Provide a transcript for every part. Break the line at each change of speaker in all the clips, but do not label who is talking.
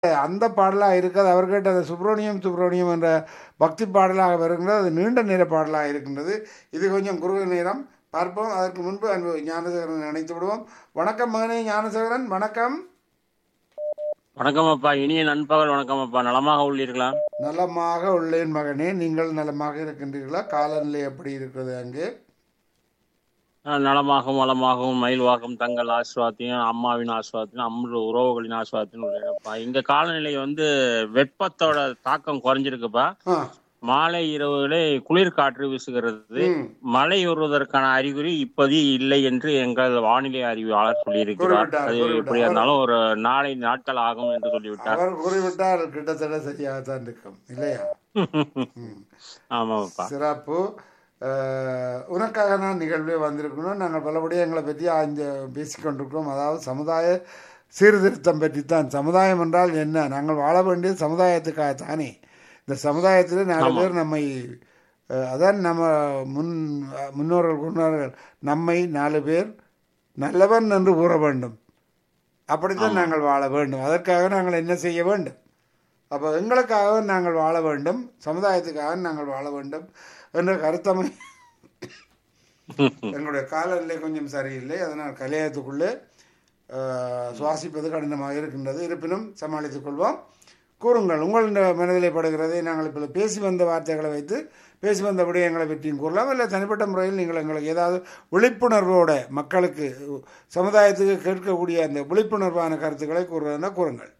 அந்த பாடலாக இருக்கிறது அவர் கேட்ட அந்த சுப்பிரமணியம் சுப்பிரமணியம் என்ற பக்தி பாடலாக வருகின்றது அது நீண்ட நேர பாடலாக இருக்கின்றது இது கொஞ்சம் குறுகிய நேரம் பார்ப்போம் அதற்கு முன்பு அன்பு ஞானசேகரன் நினைத்து விடுவோம் வணக்கம் மகனே ஞானசேகரன் வணக்கம்
வணக்கம் அப்பா இனிய நண்பகல் வணக்கம் அப்பா நலமாக உள்ளீர்களா
நலமாக உள்ளேன் மகனே நீங்கள் நலமாக இருக்கின்றீர்களா காலநிலை எப்படி இருக்கிறது அங்கே
நான் நலமாகவும் வளமாகவும் மயில்வாக்கம் தங்கள் ஆசிர்வாதத்தையும் அம்மாவின் ஆசிர்வாதத்தையும் அம்மு உறவுகளின் ஆசிர்வாதத்தையும் உள்ளேனப்பா இங்க காலநிலை வந்து வெப்பத்தோட தாக்கம் குறைஞ்சிருக்குப்பா
ஆ
மாலை இரவுகளே குளிர் காற்று வீசுகிறது
ம்
மழை வருவதற்கான அறிகுறி இப்போது இல்லை என்று எங்கள் வானிலை அறிவியாளர் சொல்லியிருக்கிறார்
கூறிவிட்டார்,
அது
கூறிவிட்டார்.
எப்படியா இருந்தாலும் ஒரு நாளை நாட்கள் ஆகும் என்று சொல்லிவிட்டார்
அவர் கூறிவிட்டால் கிட்டத்தட்ட சரியாகத்தான் இருக்கும் இல்லையா ம்
ஆமாப்பா
சிறப்பு அஹ், உனக்காக நான் நிகழ்வே வந்திருக்கணும் நாங்கள் பலபடியாக எங்களை பற்றி ஆய்ந்து பேசிக்கொண்டிருக்கிறோம் அதாவது சமுதாய சீர்திருத்தம் பற்றித்தான் சமுதாயம் என்றால் என்ன நாங்கள் வாழ வேண்டியது சமுதாயத்துக்காக தானே இந்த சமுதாயத்தில் நாலு பேர் நம்மை அஹ், அதான் நம்ம முன் முன்னோர்கள் கூறினார்கள் நம்மை நாலு பேர் நல்லவன் என்று கூற வேண்டும் அப்படித்தான் நாங்கள் வாழ வேண்டும் அதற்காக நாங்கள் என்ன செய்ய வேண்டும் அப்போ எங்களுக்காக நாங்கள் வாழ வேண்டும் சமுதாயத்துக்காக நாங்கள் வாழ வேண்டும் என்ற கருத்தமை எங்களுடைய காலநிலை கொஞ்சம் சரியில்லை அதனால் கலையத்துக்குள்ளே அஹ், சுவாசிப்பது கடினமாக இருக்கின்றது இருப்பினும் சமாளித்துக் கொள்வோம் கூறுங்கள் உங்கள் மனதிலே படுகிறதை நாங்கள் இப்போ பேசி வந்த வார்த்தைகளை வைத்து பேசி வந்த விடயங்களை பற்றியும் கூறலாம் இல்லை தனிப்பட்ட முறையில் நீங்கள் எங்களுக்கு ஏதாவது விழிப்புணர்வோட மக்களுக்கு சமுதாயத்துக்கு கேட்கக்கூடிய அந்த விழிப்புணர்வான கருத்துக்களை கூறுறதுன்னா கூறுங்கள்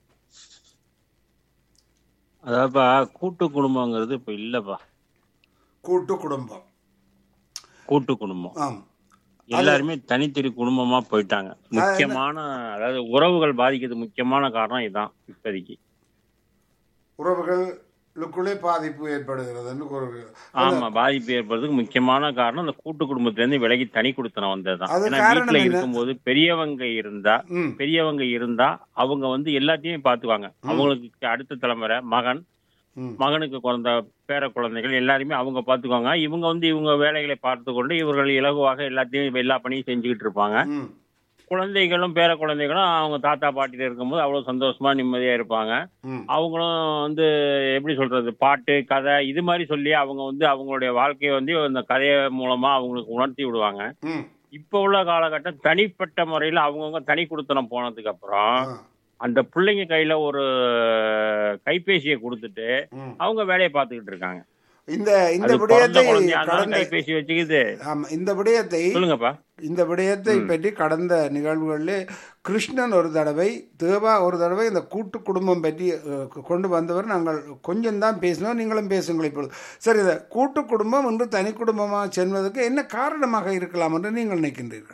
அதாவதுப்பா கூட்டு குடும்பங்கிறது இப்ப இல்லப்பா
கூட்டு குடும்பம்
கூட்டு குடும்பம்
ஆம்
எல்லாருமே தனித்தனி குடும்பமா போயிட்டாங்க முக்கியமான அதாவது உறவுகள் பாதிக்கிறது முக்கியமான காரணம் இதுதான் இப்போதைக்கு
உறவுகளுக்குள்ளே பாதிப்பு ஏற்படுகிறதுன்னு கூறுகிறது
ஆமா பாதிப்பு ஏற்படுறதுக்கு முக்கியமான காரணம் அந்த கூட்டு குடும்பத்துல இருந்து விலகி தனி குடுத்தனம் வந்ததுதான்
அது
ஏன்னா
காரணம்
வீட்டுல
என்ன?
இருக்கும்போது பெரியவங்க இருந்தா
ம்
பெரியவங்க இருந்தா அவங்க வந்து எல்லாத்தையும் பாத்துக்குவாங்க அவங்களுக்கு அடுத்த தலைமுறை மகன்
ம்
மகனுக்கு குழந்த பேர குழந்தைகள் எல்லாருமே அவங்க பாத்துக்குவாங்க இவங்க வந்து இவங்க வேலைகளை பார்த்து கொண்டு இவர்கள் இலகுவாக எல்லாத்தையும் எல்லா பணியும் செஞ்சுக்கிட்டு இருப்பாங்க
ம்
குழந்தைகளும் பேர குழந்தைகளும் அவங்க தாத்தா பாட்டில இருக்கும்போது அவ்வளவு சந்தோஷமா நிம்மதியா இருப்பாங்க
ம்
அவங்களும் வந்து எப்படி சொல்றது பாட்டு கதை இது மாதிரி சொல்லி அவங்க வந்து அவங்களுடைய வாழ்க்கையை வந்து இந்த கதைய மூலமா அவங்களுக்கு உணர்த்தி விடுவாங்க
ம்
இப்ப உள்ள காலகட்டம் தனிப்பட்ட முறையில அவங்கவுங்க தனி குடுத்தனம் போனதுக்கு அப்புறம்
ஆ,
அந்த பிள்ளைங்க கையில ஒரு கைபேசியை கொடுத்துட்டு
ம்.
அவங்க வேலையை பார்த்துக்கிட்டு இருக்காங்க
இந்த இந்த
அது பிறந்த
விடயத்தை
குழந்தையா இருந்தாலும்
கடந்த
கைபேசி வச்சுக்குது
ஆமா இந்த விடயத்தை
சொல்லுங்கப்பா
இந்த விடயத்தை பற்றி கடந்த நிகழ்வுகளிலே கிருஷ்ணன் ஒரு தடவை தேவா ஒரு தடவை இந்த கூட்டு குடும்பம் பற்றி அஹ், கொண்டு வந்தவர் நாங்கள் கொஞ்சம் தான் பேசினோம் நீங்களும் பேசுங்கள் இப்பொழுது சரி இந்த கூட்டு குடும்பம் என்று தனி குடும்பமாக செல்வதற்கு என்ன காரணமாக இருக்கலாம் என்று நீங்கள் நினைக்கின்றீர்கள்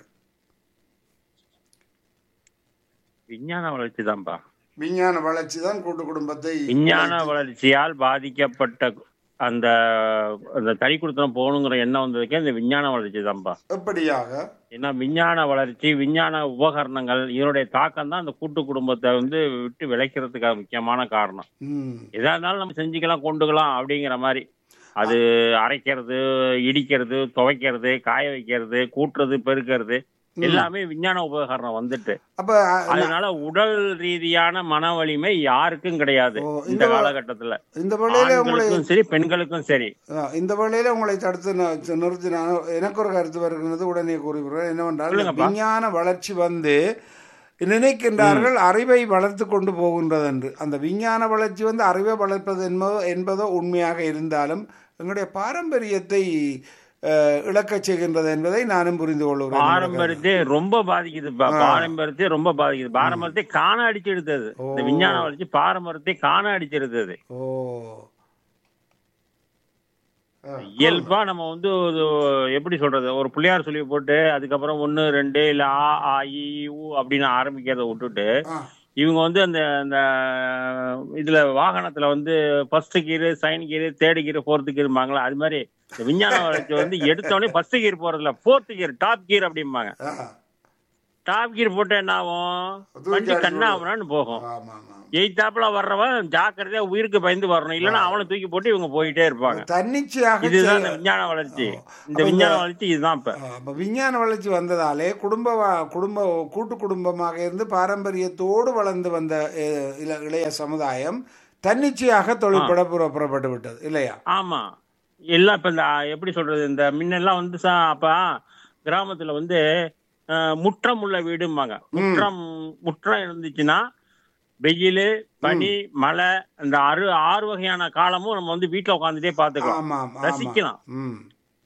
விஞ்ஞான வளர்ச்சி தான்ப்பா
விஞ்ஞான வளர்ச்சி தான் கூட்டு குடும்பத்தை
விஞ்ஞான வளர்ச்சியால் பாதிக்கப்பட்ட அந்த அந்த தனி குடுத்தனம் போகணுங்கிற எண்ணம் வந்ததுக்கே இந்த விஞ்ஞான வளர்ச்சி தான்ப்பா
எப்படியாக
ஏன்னா விஞ்ஞான வளர்ச்சி விஞ்ஞான உபகரணங்கள் இதனுடைய தாக்கம் தான் அந்த கூட்டு குடும்பத்தை வந்து விட்டு விளைக்கிறதுக்காக முக்கியமான காரணம்
ம்
எதா இருந்தாலும் நம்ம செஞ்சுக்கலாம் கொண்டுக்கலாம் அப்படிங்கிற மாதிரி அது அரைக்கிறது இடிக்கிறது துவைக்கிறது காய வைக்கிறது கூட்டுறது பெருக்கிறது எல்லாமே விஞ்ஞான உபகரணம் வந்துட்டு
அப்ப அஹ்,
அதனால உடல் ரீதியான மன வலிமை யாருக்கும் கிடையாது
ஓ,
இந்த
இந்த-
காலகட்டத்துல
இந்த வேளையில உங்களை
ஆண்களுக்கும் சரி பெண்களுக்கும் சரி
அஹ், இந்த வேளையில உங்களை தடுத்து ந- நிறுத்தி நான் எனக்கு ஒரு கருத்து வருகிறது உடனே கூறிவிடுறேன் என்னவென்றால் இந்த
சொல்லுங்கப்பா.
விஞ்ஞான வளர்ச்சி வந்து நினைக்கின்றார்கள் அறிவை வளர்த்து கொண்டு போகின்றது என்று அந்த விஞ்ஞான வளர்ச்சி வந்து அறிவை வளர்ப்பது என்பதோ என்பதோ உண்மையாக இருந்தாலும் எங்களுடைய பாரம்பரியத்தை அஹ், இழக்கச் செய்கின்றது என்பதை நானும் புரிந்து கொள்கிறேன்
பாரம்பரியத்தை ரொம்ப பாதிக்குது பா- பாரம்பரியத்தை ரொம்ப பாதிக்குது பாரம்பரியத்தை காண அடிச்சு எடுத்தது இந்த விஞ்ஞான வளர்ச்சி பாரம்பரியத்தை காண அடிச்சு எடுத்தது
ஓ அஹ்,
இயல்பா நம்ம வந்து ஒரு எப்படி சொல்றது ஒரு பிள்ளையார் சொல்லி போட்டு அதுக்கப்புறம் ஒன்னு ரெண்டு இல்ல ஆ ஆ இ ஊ அப்படின்னு ஆரம்பிக்கிறத விட்டுட்டு
ஆ,
இவங்க வந்து அந்த அந்த இதுல வாகனத்துல வந்து first gear second gear third gear fourth கீர்பாங்களா அது மாதிரி இந்த விஞ்ஞான வளர்ச்சி வந்து எடுத்தோடனே ஃபர்ஸ்ட் கீர் போறதுல ஃபோர்த் கீர் டாப் கீர் அப்படிம்பாங்க
ஆ,
டாப் கீர் போட்டு என்ன ஆகும்
தூக்கி
வண்டி
அடிச்சு
கண்ணா அவனான்னு போகும்
ஆமா ஆமா
எய்தாப்புல வர்றவன் ஜாக்கிரதையா உயிருக்கு பயந்து வரணும் இல்லைன்னா அவனை தூக்கி போட்டு இவங்க போயிட்டே இருப்பாங்க
தன்னிச்சையாக
இதுதான் இந்த
செய்ய-
விஞ்ஞான வளர்ச்சி இந்த
அப்ப
விஞ்ஞான
இந்த-
வளர்ச்சி இதுதான் இப்ப
அப்ப விஞ்ஞான வளர்ச்சி வந்ததாலே குடும்ப வா- குடும்ப கூட்டு குடும்பமாக இருந்து பாரம்பரியத்தோடு வளர்ந்து வந்த அஹ், இள- இளைய சமுதாயம் தன்னிச்சையாக தொழில்பட புற- புறப்பட்டு விட்டது இல்லையா
ஆமா எல்லாம் இப்ப இந்த ஆ, எப்படி சொல்றது இந்த முன்னெல்லாம் வந்து சா- அப்ப கிராமத்துல வந்து அஹ், முற்றம் உள்ள வீடும்பாங்க முற்றம் முற்றம் இருந்துச்சுன்னா வெயில் பனி மழை இந்த ஆறு ஆறு வகையான காலமும் நம்ம வந்து வீட்டுல உட்காந்துட்டே பாத்துக்கலாம்
ஆமா ஆமா
ரசிக்கலாம்
ம்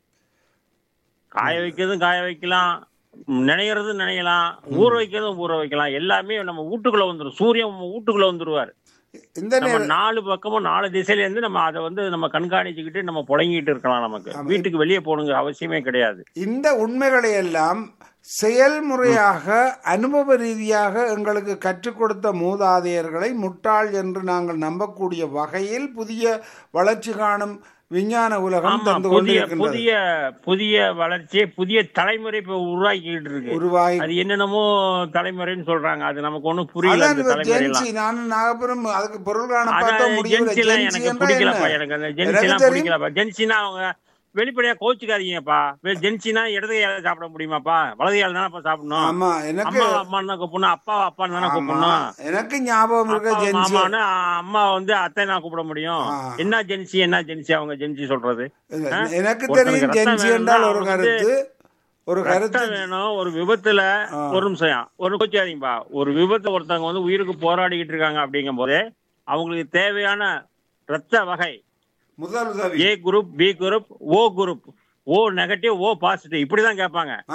காய வைக்கிறதும் காய வைக்கலாம் நினைக்கிறதும் நினைக்கலாம் ஊற வைக்கிறதும் ஊற வைக்கலாம் எல்லாமே நம்ம வீட்டுக்குள்ள வந்துரும் சூரியன் நம்ம வீட்டுக்குள்ள வந்துருவாரு
இந்த
நம்ம
நேர
நாலு பக்கமும் நாலு திசையில இருந்து நம்ம அதை வந்து நம்ம கண்காணிச்சுக்கிட்டு நம்ம புடங்கிட்டு இருக்கலாம் நமக்கு வீட்டுக்கு வெளியே போகணுங்க அவசியமே கிடையாது
இந்த உண்மைகளை எல்லாம் செயல்முறையாக அனுபவ ரீதியாக எங்களுக்கு கற்றுக் கொடுத்த மூதாதையர்களை முட்டாள் என்று நாங்கள் நம்பக்கூடிய வகையில் புதிய வளர்ச்சி காணும் விஞ்ஞான உலகம்
ஆமா
தந்து
புதிய
கொண்டிருக்கின்றது
புதிய புதிய வளர்ச்சியை புதிய தலைமுறை இப்ப உருவாக்கிட்டு இருக்கு
உருவாகி
அது என்னென்னமோ தலைமுறைன்னு சொல்றாங்க அது நமக்கு ஒண்ணும் புரியல
அதான்
அந்த
இப்ப
தலைமுறை
ஜென்சி
எல்லாம்
நானும் நாகபுரம் அதுக்கு பொருள் காண பார்த்தா
அதான்
முடியல
ஜென்சி எல்லாம்
ஜென்சி
எனக்கு
என்றா
பிடிக்கலப்பா
என்ன
எனக்கு அந்த
எனக்கு
ஜென்சி எல்லாம்
தெரியும்.
பிடிக்கலப்பா ஜென்சினா அவங்க வெளிப்படையா கோச்சுக்காதீங்கப்பா வே- ஜென்சினா இடது கையால சாப்பிட முடியுமாப்பா வலது கையால தானப்பா சாப்பிடணும்
ஆமா எனக்கு
அம்மா அம்மான்னு தான் கூப்பிடணும் அப்பா அப்பான்னு தானே
ஆமா,
கூப்பிடணும்
எனக்கு ஞாபகம் இருக்க
அப்பா
ஜென்சி
மாமான்னு அம்மா வந்து அத்தை நான் கூப்பிட முடியும்
ஆ.
என்ன ஜென்சி என்ன ஜென்சி அவங்க ஜென்சி சொல்றது ஆ?
எனக்கு
ஒருத்தனுக்கு
தெரியும்
ரத்தம்
ஜென்சி
வேணும்னா
என்றால் ஒரு
அவன் வந்து
கருத்து ஒரு கருத்து
ரத்தம் வேணும் ஒரு விபத்துல
ஆ.
ஒரு நிமிஷம் ஒரு கோச்சாதீங்கப்பா ஒரு விபத்து ஒருத்தவங்க வந்து உயிருக்கு போராடிக்கிட்டு இருக்காங்க அப்படிங்கும் போது அவங்களுக்கு தேவையான ரத்த வகை
முதல் உதவி
A group B group O group O negative O positive இப்படிதான் கேட்பாங்க
ஆ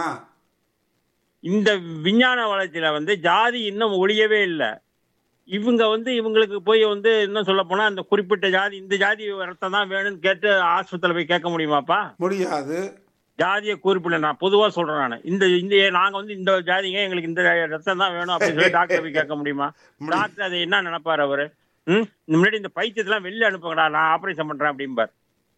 இந்த விஞ்ஞான வளர்ச்சியில வந்து ஜாதி இன்னும் ஒழியவே இல்லை இவங்க வந்து இவங்களுக்கு போய் வந்து இன்னும் சொல்ல போனா அந்த குறிப்பிட்ட ஜாதி இந்த ஜாதி ரத்தம் தான் வேணும்னு கேட்டு ஆஸ்பத்திரியில போய் கேட்க முடியுமாப்பா
முடியாது
ஜாதிய குறிப்பிடல நான் பொதுவா சொல்றேன் நான் இந்த இந்த நாங்க வந்து இந்த ஜாதிங்க எங்களுக்கு இந்த ரத்தம் தான் வேணும் அப்படின்னு சொல்லி டாக்டர் போய் கேட்க முடியுமா டாக்டர் அதை என்ன நினைப்பாரு அவரு ம் முன்னாடி இந்த பைத்தியத்தெல்லாம் வெளில அனுப்புங்கடா நான் ஆபரேஷன் பண்றேன் அப்படிம்பார்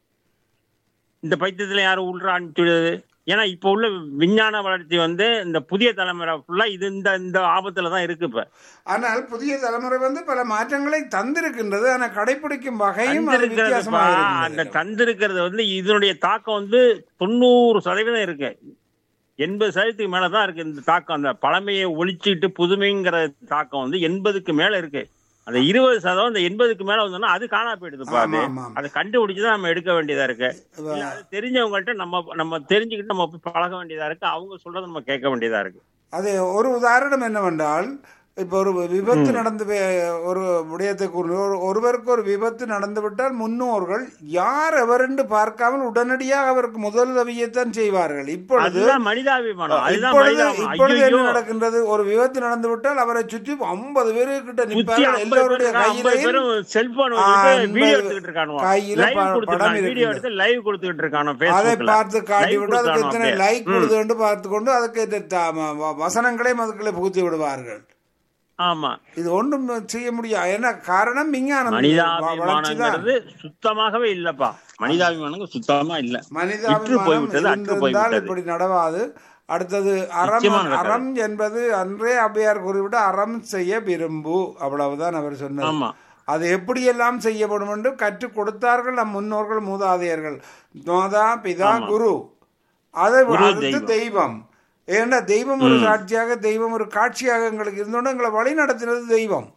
இந்த பைத்தியத்துல யாரும் உள்ற அனுப்பிச்சுடுது ஏன்னா இப்ப உள்ள விஞ்ஞான வளர்ச்சி வந்து இந்த புதிய தலைமுறை ஃபுல்லா இது இந்த இந்த ஆபத்துல தான் இருக்கு இப்ப
ஆனால் புதிய தலைமுறை வந்து பல மாற்றங்களை தந்திருக்கின்றது ஆனால் கடைபிடிக்கும் வகையும் அது
தந்திருக்கிறதுப்பா
வித்தியாசமாக
அந்த
இருக்கின்றது.
தந்திருக்கிறது வந்து இதனுடைய தாக்கம் வந்து தொண்ணூறு சதவீதம் இருக்கு எண்பது சதவீதத்துக்கு மேலதான் இருக்கு இந்த தாக்கம் அந்த பழமையை ஒழிச்சுட்டு புதுமைங்கிற தாக்கம் வந்து எண்பதுக்கு மேல இருக்கு அந்த இருபது சதவீதம் அந்த எண்பதுக்கு மேல வந்தோம்னா அது காணா போயிடுதுப்பா அது
ஆமா, ஆமா, ஆமா.
அதை கண்டுபிடிச்சுதான் நம்ம எடுக்க வேண்டியதா இருக்கு இல்ல, அது தெரிஞ்சவங்கள்ட்ட நம்ம நம்ம தெரிஞ்சுக்கிட்டு நம்ம போய் பழக வேண்டியதா இருக்கு அவங்க சொல்றதை நம்ம கேட்க வேண்டியதா இருக்கு
அது ஒரு உதாரணம் என்னவென்றால் இப்போ ஒரு விபத்து நடந்து வே- ஒரு விடயத்தை கூறு ஒரு ஒருவருக்கு ஒரு விபத்து நடந்து விட்டால் முன்னோர்கள் யார் எவரென்று பார்க்காமல் உடனடியாக அவருக்கு முதலுதவியைத்தான் செய்வார்கள் இப்பொழுது
அதுதான் மனிதாபிமானம் அதுதான்
இப்பொழுது
மனிதாபிமானம்
இப்பொழுது
ஐயோ
என்ன நடக்கின்றது ஒரு விபத்து நடந்து விட்டால் அவரை சுற்றி ஐம்பது பேருக்கிட்ட
சுத்தி
நிற்பார்கள்
ஐம்பது
எல்லோருடைய
பேர் ஐம்பது
கையிலையும்
பேரும் செல்போன்
ஆ,
வீடியோ
ஐம்பது
எடுத்துக்கிட்டு இருக்கானுவோ
கையில
லைவ்
ப- படம்
கொடுத்துருக்கான் வீடியோ
இருக்கின்றது.
எடுத்து லைவ் கொடுத்துக்கிட்டு இருக்கானோ
அதை
Facebookல.
பார்த்து காட்டி
Live
விட்டு அதுக்கு
கொடுத்தானோ
எத்தனை
அப்படியே.
லைக்
ம்.
கொடுத்து பார்த்து கொண்டு அதுக்கு ஏற்ற த- ம- வ- வசனங்களையும் அதுக்குள்ளே புகுத்தி விடுவார்கள்
ஆமா
இது ஒன்றும் செய்ய முடியாது ஏன்னா காரணம் விஞ்ஞானம் வளர்ச்சி தான்
மனிதாபிமானங்கிறது சுத்தமாகவே இல்லப்பா மனிதாபிமானம் சுத்தமா இல்ல இற்று
மனிதாபிமானம்
போய்விட்டது, அற்று
இருந்திருந்தால்
போய்விட்டது.
இப்படி நடவாது அடுத்தது அறம்
நிச்சயமா நடக்காது.
அறம் என்பது அன்றே அவ்வையார் கூறிவிட்டு அறம் செய்ய விரும்பு அவ்வளவுதான் அவர் சொன்னார்
ஆமா
அது எப்படியெல்லாம் செய்யப்படும் என்று கற்றுக் கொடுத்தார்கள் நம் முன்னோர்கள் மூதாதையர்கள் மாதா பிதா
ஆமா.
குரு அதை
குரு
அடுத்து
தெய்வம்.
தெய்வம் ஏன்னா தெய்வம் ஒரு சாட்சியாக தெய்வம் ஒரு காட்சியாக எங்களுக்கு இருந்தோன்னு எங்களை வழி நடத்தினது தெய்வம்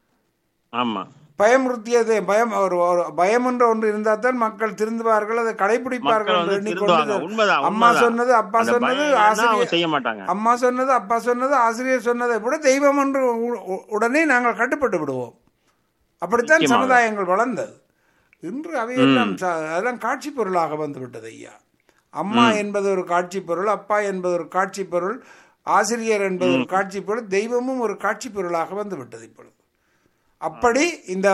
ஆமா
பயமுறுத்தியது பயம் ஒரு ஒரு பயம் என்ற ஒன்று இருந்தால் தான் மக்கள் திருந்துவார்கள் அதை கடைபிடிப்பார்கள்
மக்கள்
என்று
வந்து திருந்துவாங்க
எண்ணிக்கொண்டு
உண்மைதான்
அம்மா
உண்மைதான்.
சொன்னது அப்பா
அந்த
சொன்னது
பயம் இல்லைன்னா அவங்க
ஆசிரியர்
செய்ய மாட்டாங்க
அம்மா சொன்னது அப்பா சொன்னது ஆசிரியர் சொன்னதை விட தெய்வம் என்று உ- உ- உடனே நாங்கள் கட்டுப்பட்டு விடுவோம் அப்படித்தான்
நிச்சயமாக.
சமுதாயங்கள் வளர்ந்தது இன்று அவையெல்லாம் ச- அதெல்லாம் காட்சி பொருளாக வந்து விட்டது ஐயா அம்மா என்பது ஒரு காட்சி பொருள் அப்பா என்பது ஒரு காட்சி பொருள் ஆசிரியர் என்பது ஒரு காட்சி பொருள் தெய்வமும் ஒரு காட்சி பொருளாக வந்து விட்டது இப்பொழுது அப்படி இந்த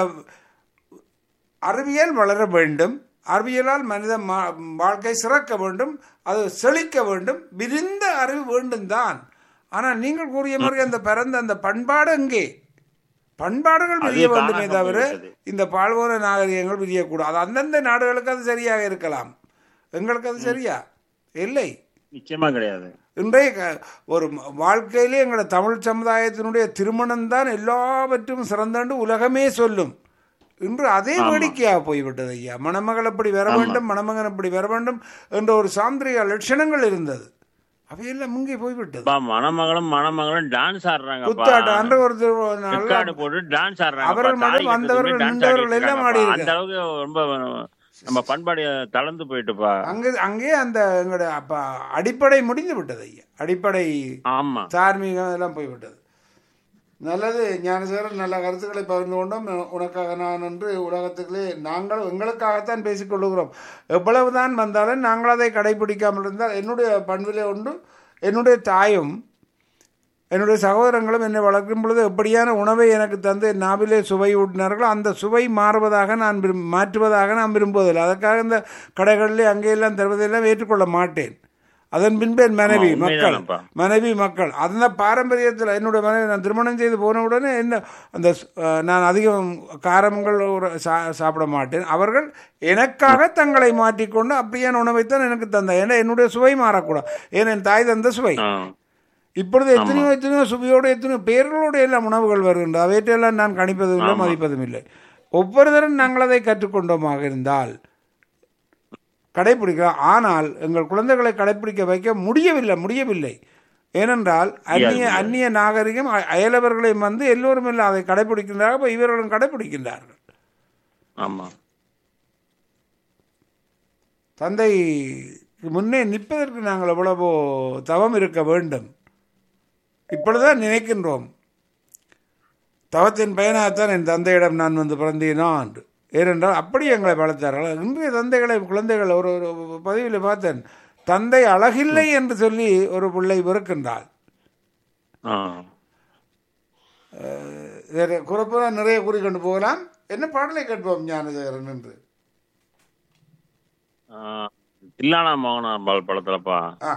அறிவியல் வளர வேண்டும் அறிவியலால் மனித மா- வாழ்க்கை சிறக்க வேண்டும் அது செழிக்க வேண்டும் விரிந்த அறிவு வேண்டும் தான் ஆனால் நீங்கள் கூறிய மாதிரி அந்த பிறந்த அந்த பண்பாடு எங்கே பண்பாடுகள் விரிய
அது
வேண்டுமே
தானாக
தவிர
போய்விட்டது.
இந்த பால்வோன நாகரிகங்கள் விரியக்கூடாது அந்தந்த நாடுகளுக்கு அது சரியாக இருக்கலாம் எங்களுக்கு அது சரியா இல்லை
நிச்சயமா கிடையாது
இன்றைய க- ஒரு ம- வாழ்க்கையிலே எங்களோட தமிழ் சமுதாயத்தினுடைய திருமணம் தான் எல்லாவற்றும் சிறந்தாண்டு உலகமே சொல்லும் இன்று அதே வேடிக்கையாக போய்விட்டது ஐயா மணமகள் அப்படி வர வேண்டும் மணமகன் அப்படி வர வேண்டும் என்ற ஒரு சாந்திரிக லட்சணங்கள் இருந்தது அவையெல்லாம் முங்கே போய்விட்டது
அப்பா மணமகளும் மணமகளும் டான்ஸ் ஆடுறாங்கப்பா
குத்தாட்டம் அன்று ஒரு திரு- நல்ல
ரெக்கார்டு போட்டு டான்ஸ் ஆடுறாங்க
அவர்கள் மட்டும் வந்தவர்கள், நின்றவர்கள் எல்லாம் ஆடி
அந்த அளவுக்கு ரொம்ப நம்ம பண்பாடு தளர்ந்து போயிட்டுப்பா
அங்கே அங்கே அந்த எங்களுடைய அப்ப அடிப்படை முடிந்து விட்டது ஐயா அடிப்படை
ஆமா
தார்மீகம் எல்லாம் போய்விட்டது நல்லது ஞானசேகரன் நல்ல கருத்துக்களை பகிர்ந்து கொண்டோம் உனக்காக நான் என்று உலகத்துக்குள்ளே நாங்கள் எங்களுக்காகத்தான் பேசிக்கொள்ளுகிறோம் எவ்வளவுதான் வந்தாலும் நாங்கள் அதை கடைபிடிக்காமல் இருந்தால் என்னுடைய பண்பிலே உண்டு என்னுடைய தாயும் என்னுடைய சகோதரங்களும் என்னை வளர்க்கும் பொழுது எப்படியான உணவை எனக்கு தந்து என் நாவிலே சுவை ஊட்டினார்களோ அந்த சுவை மாறுவதாக நான் விரும் மாற்றுவதாக நான் விரும்புவதில்லை அதற்காக இந்த கடைகளிலே அங்கேயெல்லாம் தருவதையெல்லாம் ஏற்றுக்கொள்ள மாட்டேன் அதன் பின்பு என் மனைவி
ஆமா,
மக்கள்
உண்மைதானப்பா.
மனைவி மக்கள் அந்த பாரம்பரியத்தில் என்னுடைய மனைவி நான் திருமணம் செய்து போன உடனே என்ன அந்த ஸ்- அஹ், நான் அதிகம் காரங்கள் ஒரு சா சாப்பிட மாட்டேன் அவர்கள் எனக்காக தங்களை மாற்றிக்கொண்டு அப்படியான உணவைத்தான் எனக்கு தந்த ஏன்னா என்னுடைய சுவை மாறக்கூடாது ஏன்னா என் தாய் தந்த சுவை
ஆ.
இப்பொழுது எத்தனையோ எத்தனையோ சுவையோடு எத்தனையோ பேர்களோடு எல்லாம் உணவுகள் வருகின்றன அவற்றையெல்லாம் நான் கணிப்பதும் இல்லை மதிப்பதும் இல்லை ஒவ்வொருத்தரும் நாங்கள் அதை கற்றுக்கொண்டோமாக இருந்தால் கடைபிடிக்கலாம் ஆனால் எங்கள் குழந்தைகளை கடைபிடிக்க வைக்க முடியவில்லை முடியவில்லை ஏனென்றால் அந்நிய அந்நிய நாகரிகம் அ- அயலவர்களையும் வந்து எல்லோரும் இல்லை அதை கடைபிடிக்கின்றார்கள் அப்ப இவர்களும் கடைபிடிக்கின்றார்கள்
ஆமா
தந்தை முன்னே நிற்பதற்கு நாங்கள் எவ்வளவோ தவம் இருக்க வேண்டும் இப்பொழுதுதான் நினைக்கின்றோம் தவத்தின் பயனாகத்தான் என் தந்தையிடம் நான் வந்து பிறந்தேனோ என்று ஏனென்றால் அப்படி எங்களை வளர்த்தார்கள் இன்றைய தந்தைகளை குழந்தைகள் ஒரு ஒரு பதிவில் பார்த்தேன் தந்தை அழகில்லை என்று சொல்லி ஒரு பிள்ளை வெறுக்கின்றாள்
ஆ.
வேறு குறிப்பாக நிறைய கூறிக்கொண்டு போகலாம் என்ன பாடலை கேட்போம் ஞானசேகரன் என்று
ஆ. தில்லானா மோகனா பால் படத்துலப்பா
ஆ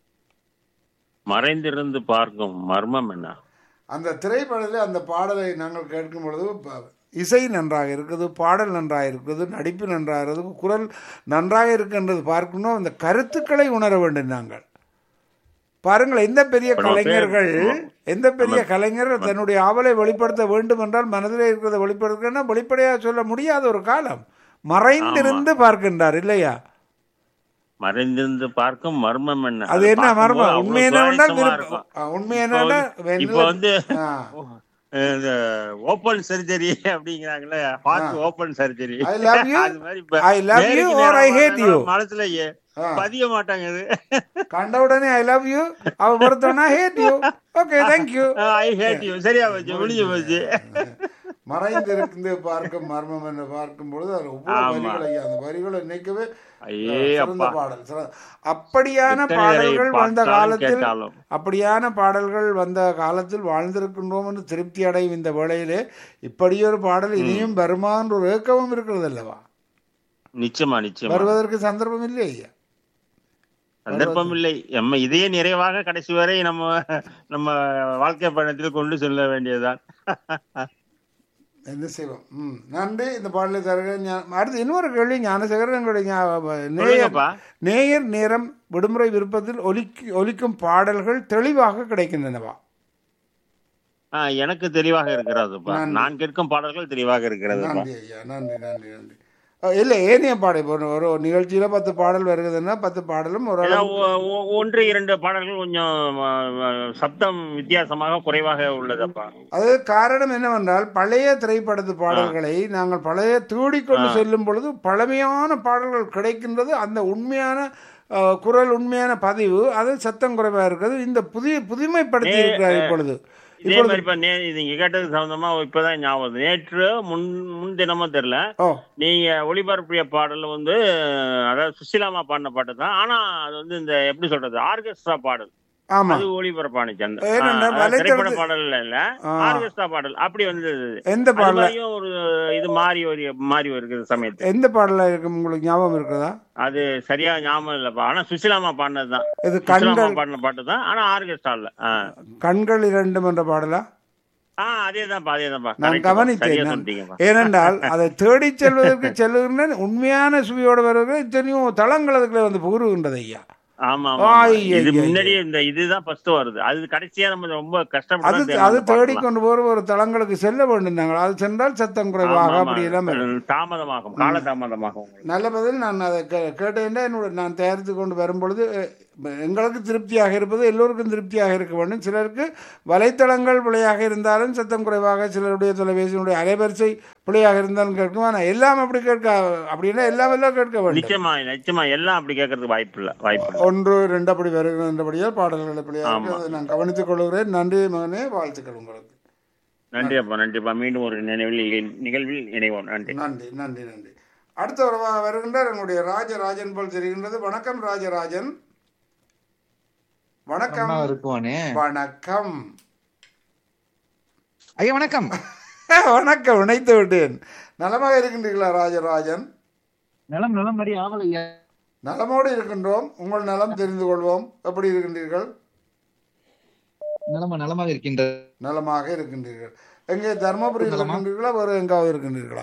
மறைந்திருந்து பார்க்கும் மர்மம் என்ன
அந்த திரைப்படத்தில் அந்த பாடலை நாங்கள் கேட்கும் பொழுது ப- இசை நன்றாக இருக்குது பாடல் நன்றாக இருக்குது நடிப்பு நன்றாக இருக்குது குரல் நன்றாக இருக்கின்றது பார்க்கணும் அந்த கருத்துக்களை உணர வேண்டும் நாங்கள் பாருங்கள் எந்த பெரிய
இப்ப நம்ம
கலைஞர்கள்
பேர்
எந்த பெரிய கலைஞர்கள் தன்னுடைய ஆவலை வெளிப்படுத்த வேண்டும் என்றால் மனதில் இருக்கிறத வெளிப்படுத்துனா வெளிப்படையாக சொல்ல முடியாத ஒரு காலம் மறைந்திருந்து பார்க்கின்றார் இல்லையா
மறைந்திருந்து பார்க்கும் மர்மம் என்ன
அது என்ன மர்மம்
பார்க்கும்போது
உண்மை
அவ்வளவு
என்னவென்றால்
சுவாரஸ்யமா
விருப்பம்
இருக்கும்.
ஆ, உண்மை
இப்போ
என்னன்னா
வந்து- இப்போ வந்து
ஆ.
இந்த ஓபன் சர்ஜரி அப்படிங்கிறாங்களே heart open surgery
I love you.
அது மாதிரி இப்ப
I love you
நேருக்கு
or I
நேரா
hate you.
மனசுல ஏ-
ஆ.
பதிய மாட்டாங்க இது
கண்ட உடனே ஐ லவ் யூ அவ பொறுத்தோன்னா hate you okay thank you
I hate you சரியா போச்சு முடிஞ்சு போச்சு
மறைந்திருந்து பார்க்கும் மர்மம் என்று பார்க்கும் பொழுது அது ஒவ்வொரு
ஆமா.
வரிகள் ஐயா அந்த வரிகளை நினைக்கவே
ஐயே
சிறந்த
அப்பா
பாடல் சிறந்த- அப்படியான
எத்தனை
பாடல்கள்
தடவை
வந்த
பார்த்தாலும்
காலத்தில்
கேட்டாலும்.
அப்படியான பாடல்கள் வந்த காலத்தில் வாழ்ந்திருக்கின்றோம் என்று திருப்தி அடையும் இந்த வேளையிலே இப்படியொரு பாடல் இனியும் வருமா என்ற ஒரு ஏக்கமும் இருக்கிறது அல்லவா
நிச்சயமா நிச்சயமா
வருவதற்கு சந்தர்ப்பம் இல்லை ஐயா
சந்தர்ப்பம் இல்லை நம்ம இதையே நிறைவாக கடைசி வரை நம்ம நம்ம வாழ்க்கை பயணத்தில் கொண்டு செல்ல வேண்டியதுதான்
என்ன செய்வோம் ம் நன்றி இந்த பாடலை தருகிறேன் ஞா- அடுத்து இன்னொரு கேள்வி ஞானசேகரன் எங்களுடைய ஞா- நேயர்
சொல்லுங்கப்பா
நேயர் நேரம் விடுமுறை விருப்பத்தில் ஒலிக்கு ஒலிக்கும் பாடல்கள் தெளிவாக கிடைக்கின்றனவா
ஆ, எனக்கு தெளிவாக இருக்கிறதுப்பா
நன்றி.
நான் கேட்கும் பாடல்கள் தெளிவாக இருக்கிறதுப்பா
நன்றி ஐயா நன்றி நன்றி நன்றி அஹ், இல்லை ஏனைய பாடல் இப்போ ஒரு ஒரு நிகழ்ச்சியில பத்து பாடல் வருகுதுன்னா பத்து பாடலும் ஒரு
ஏதோ ஒ- ஒ- ஒன்று இரண்டு பாடல்கள் கொஞ்சம் ஆ, ஆ, சப்தம் வித்தியாசமாக குறைவாக உள்ளதப்பா
அது காரணம் என்னவென்றால் பழைய திரைப்படத்து பாடல்களை நாங்கள் பழைய தேடிக்கொண்டு செல்லும் பொழுது பழமையான பாடல்கள் கிடைக்கின்றது அந்த உண்மையான அஹ், குரல் உண்மையான பதிவு அது சத்தம் குறைவாக இருக்கிறது இந்த புதிய புதுமைப்படுத்தி இருக்கிறார் இப்பொழுது
இதே மாதிரி இப்ப நே நீங்க கேட்டதுக்கு சம்பந்தமா இப்பதான் ஞாபகம் வருது. நேற்று முன் முன்தினமா தெரியல
ஓ
நீங்க ஒளிபரப்பிய பாடல் வந்து அதாவது சுசிலாமா பாடின பாட்டு தான் ஆனா அது வந்து இந்த எப்படி சொல்றது ஆர்கெஸ்ட்ரா பாடல்
ஆமா
அது ஒளிபரப்பானுச்சு அந்த
ஏனென்றால்
ஆ, அதாவது திரைப்பட
வலைத்தளத்து-
பாடல் இல்ல
ஆ.
ஆர்கெஸ்ட்ரா பாடல் அப்படி வந்தது
எந்த
அது
பாடல
மாதிரியும் ஒரு இது மாறி ஒரு மாறி வருகிற சமயத்து
எந்த பாடல இருக்கு உங்களுக்கு ஞாபகம் இருக்கிறதா
அது சரியா ஞாபகம் இல்லப்பா ஆனா சுசிலாமா பாடினது தான்
இது
சுசிலாமா
கண்கள்
பாடின பாட்டு தான் ஆனா ஆர்கெஸ்ட்ரா இல்ல ஆ.
கண்கள் இரண்டும் என்ற பாடலா
ஆ அதேதான்ப்பா அதேதான்ப்பா
நான்
correct பா.
கவனித்தேன்
சரியா
நான்.
சொல்லிட்டீங்கப்பா
ஏனென்றால் அதை தேடி செல்வதற்கு செல்லுகின்ற உண்மையான சுவையோடு வருவது இத்தனையும் தளங்கள் அதுக்குள்ள வந்து புகுறுகின்றது ஐயா
ஆமா ஆமா, ஆமா
ஆய்,
இது
ஐய், ஐய்.
முன்னாடியே இந்த இதுதான் ஃபர்ஸ்ட் வருது அது கடைசியா நம்ம ரொம்ப
அது
கஷ்டப்பட்டு
அது தேடி கொண்டு போற ஒரு தளங்களுக்கு செல்ல வேண்டும் நாங்கள் அது சென்றால் சத்தம் குறைவாக அப்படி எல்லாம் வரும்.
தாமதமாகும் கால தாமதமாகும் உங்களுக்கு.
நல்ல பதில் நான் அதை கே- கேட்டேன்னா என்னோட நான் தயாரித்து கொண்டு வரும்பொழுது அஹ், எங்களுக்கு திருப்தியாக இருப்பது எல்லோருக்கும் திருப்தியாக இருக்க வேண்டும் சிலருக்கு வலைத்தளங்கள் பிழையாக இருந்தாலும் சத்தம் குறைவாக சிலருடைய தொலைபேசியினுடைய அலைவரிசை பிழையாக இருந்தாலும் கேட்கும் ஆனால் எல்லாம் அப்படி கேட்க அப்படின்னா எல்லாம் எல்லாம் கேட்க வேண்டும்
நிச்சயமா நிச்சயமா எல்லாம் அப்படி கேட்கறதுக்கு வாய்ப்பு இல்ல வாய்ப்பு இல்ல
ஒன்று ரெண்டு அப்படி வருகின்றபடியால் பாடல்கள் பிழையாக
ஆமா.
அதை நான் கவனித்துக் கொள்கிறேன் நன்றி மகனே வாழ்த்துக்கள் உங்களுக்கு
நன்றி அப்பா நன்றி அப்பா மீண்டும் ஒரு நினைவில் நிகழ்- நிகழ்வில் இணைவோம் நன்றி
நன்றி நன்றி நன்றி அடுத்த உறவாக வருகின்றார் என்னுடைய ராஜராஜன் போல் தெரிகின்றது வணக்கம் ராஜராஜன் வணக்கம்
நல்லா இருக்குவானே
வணக்கம்
ஐயா வணக்கம்
வணக்கம் இணைத்து விட்டேன் நலமாக இருக்கின்றீர்களா ராஜராஜன்
நலம் நலம் மாதிரி ஆவல் ஐயா
நலமோடு இருக்கின்றோம் உங்கள் நலம் தெரிந்து கொள்வோம் எப்படி இருக்கின்றீர்கள்
நலமா நலமாக இருக்கின்ற
நலமாக இருக்கின்றீர்கள் எங்கே தர்மபுரியில்
நலமா?
இருக்கின்றீர்களா வேறு எங்காவது இருக்கின்றீர்களா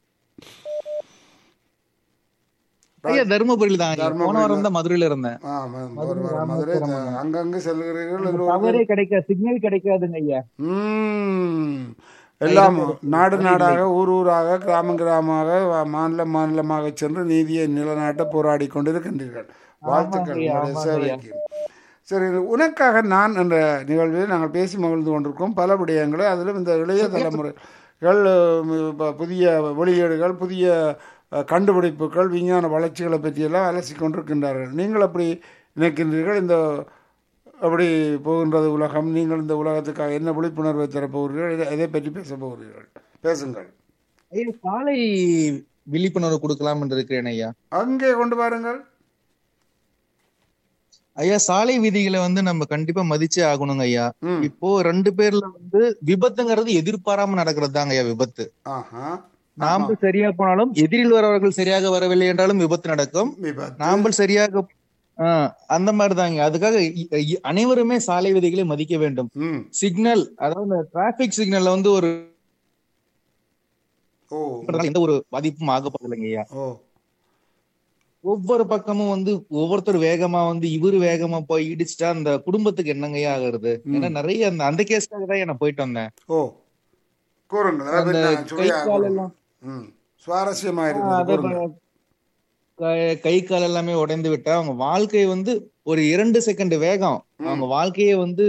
ஐயா தருமபுரியில் தான் ஐயா.
தர்மபுரியில.
போன வாரம் தான் மதுரையில இருந்தேன்
ஆ, ம-
மதுரை,
ஒரு வாரம் மதுரை
ராமேஸ்வரம்.
அங்கங்கு செல்கிறீர்கள்
டவரே
எல்லோருக்கும்
கிடைக்காது சிக்னல் கிடைக்காதுங்க ஐயா
ம். எல்லாம் நாடு நாடாக ஊர் ஊராக கிராமம் கிராமமாக வ- மாநிலம் மாநிலமாக சென்று நீதியை நிலநாட்ட போராடி கொண்டிருக்கின்றீர்கள் வாழ்த்துக்கள்
ஆமாங்கய்யா,
உங்களுடைய
ஆமாங்கய்யா.
சேவைக்கு சரி உனக்காக நான் என்ற நிகழ்வில் நாங்கள் பேசி மகிழ்ந்து கொண்டிருக்கோம் பல விடயங்களை அதிலும் இந்த இளைய தலைமுறைகள் உம், ப- புதிய வெளியீடுகள் புதிய அஹ், கண்டுபிடிப்புகள் விஞ்ஞான வளர்ச்சிகளை பற்றியெல்லாம் அலசி கொண்டிருக்கின்றார்கள் நீங்கள் அப்படி நினைக்கின்றீர்கள் இந்த அப்படி போகின்றது உலகம் நீங்கள் இந்த உலகத்துக்காக என்ன விழிப்புணர்வை தரப்போகிறீர்கள் இதை- எதை பற்றி பேச போகிறீர்கள் பேசுங்கள்
ஐயா சாலை விழிப்புணர்வு கொடுக்கலாம் என்று இருக்கிறேன் ஐயா
அங்கே கொண்டு வாருங்கள்
ஐயா சாலை விதிகளை வந்து நம்ம கண்டிப்பா மதிச்சே ஆகணுங்க ஐயா
ம்
இப்போ ரெண்டு பேர்ல வந்து விபத்துங்கிறது எதிர்பாராம நடக்கிறது தாங்க ஐயா விபத்து
ஆஹா
நாம சரியா போனாலும் எதிரில் வரவர்கள் சரியாக வரவில்லை என்றாலும் விபத்து நடக்கும்
விபத்து
நாமல் சரியாக ஆஹ் அந்த மாதிரிதாங்க அதுக்காக இ- இ- அனைவருமே சாலை விதிகளை மதிக்க வேண்டும்
ம்
சிக்னல் அதாவது டிராபிக் சிக்னல்ல வந்து ஒரு
ஓ
எந்த ஒரு பாதிப்பும் ஆகப்படலைங்க ஐயா
ஓ
ஒவ்வொரு பக்கமும் வந்து ஒவ்வொருத்தர் வேகமா வந்து இவரு வேகமா போய் இடிச்சிட்டா அந்த குடும்பத்துக்கு என்னங்கய்யா ஆகுறது
ம்.
ஏன்னா நிறைய அந்த அந்த கேஸ்க்காக தான் நான் போயிட்டு வந்தேன்
ஓ கூறுங்கள் அதை
அந்த
பற்றி நான்
கை
சுவையாக
கால்
கூறுங்கள்.
எல்லாம்
ம் சுவாரஸ்யமாக
ஆஹ்
இருக்குது
அதை
கூறுங்கள்.
கை- கை கால் எல்லாமே உடைந்து விட்டா அவங்க வாழ்க்கை வந்து ஒரு இரண்டு செகண்ட் வேகம்
ம்.
அவங்க வாழ்க்கையே வந்து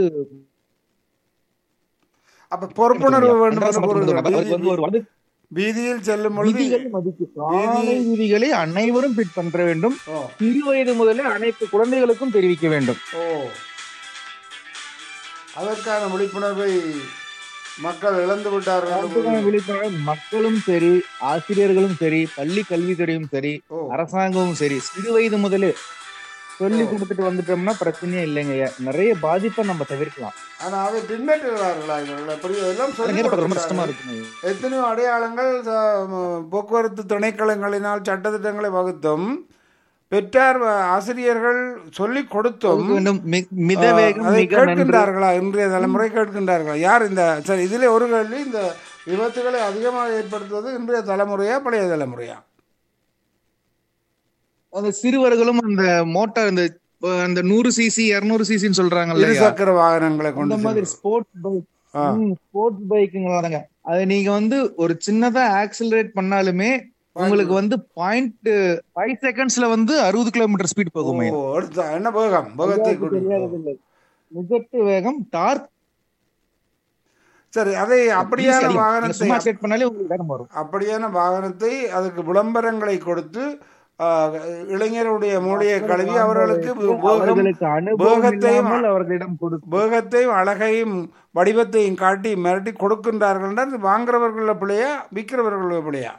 அப்ப பொறுப்புணர்வு வேண்டும் என்று
அன்றாட
கூறுங்கள்
அவருக்கு வந்து
வீதி-
ஒரு வந்து
வீதியில் செல்லும் பொழுது
விதிகளை மதிக்கு சாலை விதிகளை அனைவரும் பின்பற்ற வேண்டும்
ஓ
சிறு வயது முதலே அனைத்து குழந்தைகளுக்கும் தெரிவிக்க வேண்டும்
ஓ அதற்கான விழிப்புணர்வை மக்கள் இழந்து விட்டார்கள் என்று
அதுக்கான விழிப்புணர்வு மக்களும் சரி ஆசிரியர்களும் சரி பள்ளி கல்வித்துறையும் சரி
ஓ
அரசாங்கமும் சரி சிறு வயது முதலே சொல்லி
ஓ.
கொடுத்துட்டு வந்துட்டோம்னா பிரச்சனையே இல்லைங்கய்யா நிறைய பாதிப்பை நம்ம தவிர்க்கலாம்
ஆனா அதை பின்பற்றுகிறார்களா இவர்கள் அப்படி எல்லாம் சொல்லி
அதுங்க ரொம்ப கஷ்டமா
கொடுக்கிறார்கள்.
இருக்குங்க
எத்தனையோ அடையாளங்கள் ச- ம- போக்குவரத்து திணைக்களங்களினால் சட்டத்திட்டங்களை வகுத்தும் பெற்றார் வ- ஆசிரியர்கள் சொல்லிக் கொடுத்தும்
கொடுக்க வேண்டும் மி- மித
ஆஹ்,
வேகம்
அதை
மிக நன்று
கேட்கின்றார்களா இன்றைய தலைமுறை கேட்கின்றார்களா யார் இந்த சரி இதிலே ஒரு கேள்வி இந்த விபத்துகளை அதிகமாக ஏற்படுத்துவது இன்றைய தலைமுறையா பழைய தலைமுறையா
அந்த சிறுவர்களும் அந்த மோட்டார் இந்த அஹ், அந்த நூறு சிசி இருநூறு சிசின்னு சொல்றாங்க இல்லையா
இருசக்கர வாகனங்களை
இந்த
கொண்டு
மாதிரி
செல்வது.
ஸ்போர்ட்ஸ் பைக்
ஆ.
ஸ்போர்ட்ஸ் பைக்குங்களாங்க அது நீங்க வந்து ஒரு சின்னதா ஆக்சிலரேட் பண்ணாலுமே உங்களுக்கு வந்து பாயிண்ட் ஃபைவ் செகண்ட்ஸ்ல வந்து அறுபது கிலோமீட்டர் ஸ்பீட் போகும்
ஓ அடுத்த என்ன வேகம் வேகத்தை கொண்டு
தெரியாததில்லை மிகட்டு வேகம் டார்க்
சரி அதை அப்படியான வாகனத்தை
சும்மா செட் பண்ணாலே உங்களுக்கு வேகம் வரும்
அப்படியான வாகனத்தை அதுக்கு விளம்பரங்களை கொடுத்து ஆஹ், இளைஞருடைய மூளையை கழுவி அவர்களுக்கு வேகம்
அவர்களுக்கு அனுபவம்
வேகத்தையும்
இல்லாமல் அவர்களிடம் கொடுக்கும்
வேகத்தையும் அழகையும் வடிவத்தையும் காட்டி மிரட்டி கொடுக்கின்றார்கள் என்றால் வாங்குறவர்கள பிள்ளையா விற்கிறவர்கள பிள்ளையா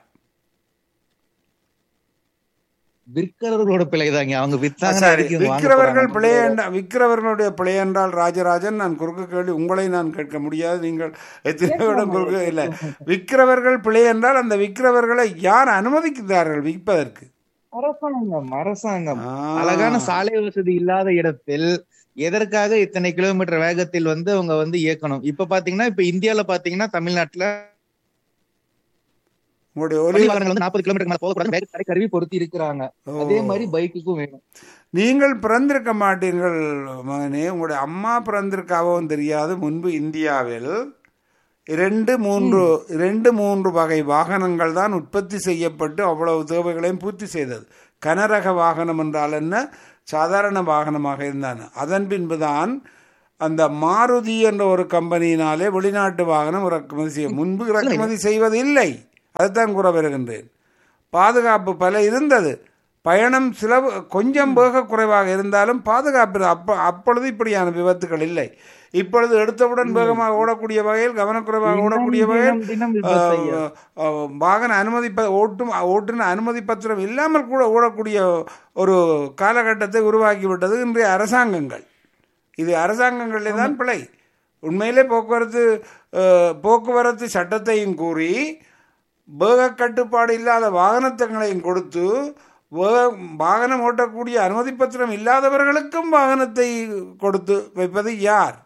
விற்கிறவர்களோட பிழைதாங்க அவங்க வித்தாங்க
சரி விற்கிறவர்கள் பிழை என்ற- விற்கிறவர்களுடைய பிழை என்றால் ராஜராஜன் நான் குறுக்கு கேள்வி உங்களை நான் கேட்க முடியாது நீங்கள் எத்தனை இடம் குறுக்கு இல்லை விற்கிறவர்கள் பிழை என்றால் அந்த விற்கிறவர்களை யார் அனுமதிக்கிறார்கள் விற்பதற்கு
அரசாங்கம் அரசாங்கம்
ஆ.
அழகான சாலை வசதி இல்லாத இடத்தில் எதற்காக இத்தனை கிலோமீட்டர் வேகத்தில் வந்து அவங்க வந்து இயக்கணும் இப்ப பாத்தீங்கன்னா இப்ப இந்தியால பாத்தீங்கன்னா தமிழ்நாட்டுல
உங்களுடைய
வண்டி
ஒலி
வாகனங்கள் வந்து நாற்பது கிலோமீட்டர் மேல போகக்கூடாது வேக தடை கருவி பொருத்தி இருக்கிறாங்க
ஓ.
அதே மாதிரி பைக்குக்கும் வேணும்
நீங்கள் பிறந்திருக்க மாட்டீர்கள் மகனே உங்களுடைய அம்மா பிறந்திருக்காவும் தெரியாது முன்பு இந்தியாவில் இரண்டு மூன்று இரண்டு மூன்று வகை வாகனங்கள் தான் உற்பத்தி செய்யப்பட்டு அவ்வளவு தேவைகளையும் பூர்த்தி செய்தது கனரக வாகனம் என்றால் என்ன சாதாரண வாகனமாக இருந்தான அதன் பின்புதான் அந்த மாருதி என்ற ஒரு கம்பெனியினாலே வெளிநாட்டு வாகனம் இறக்குமதி செய்ய முன்பு இறக்குமதி செய்வது இல்லை அதுதான் கூற வருகின்றேன் பாதுகாப்பு பல இருந்தது பயணம் சிலவு கொஞ்சம் வேக குறைவாக இருந்தாலும் பாதுகாப்பு அப்ப அப்பொழுது இப்படியான விபத்துகள் இல்லை இப்பொழுது எடுத்தவுடன் வேகமாக ஓடக்கூடிய வகையில் கவனக்குறைவாக ஓடக்கூடிய வகையில்
தினம் தினம் விபத்து ஐயா.
அஹ், அஹ், வாகன அனுமதி ப- ஓட்டும் ஓட்டுன அனுமதி பத்திரம் இல்லாமல் கூட ஓடக்கூடிய ஒரு காலகட்டத்தை உருவாக்கிவிட்டது இன்றைய அரசாங்கங்கள் இது அரசாங்கங்களிலே தான் பிழை உண்மையிலே போக்குவரத்து அஹ், போக்குவரத்து சட்டத்தையும் கூறி வேக கட்டுப்பாடு இல்லாத வாகனத்தங்களையும் கொடுத்து வே- வாகனம் ஓட்டக்கூடிய அனுமதி பத்திரம் இல்லாதவர்களுக்கும் வாகனத்தை கொடுத்து வைப்பது யார்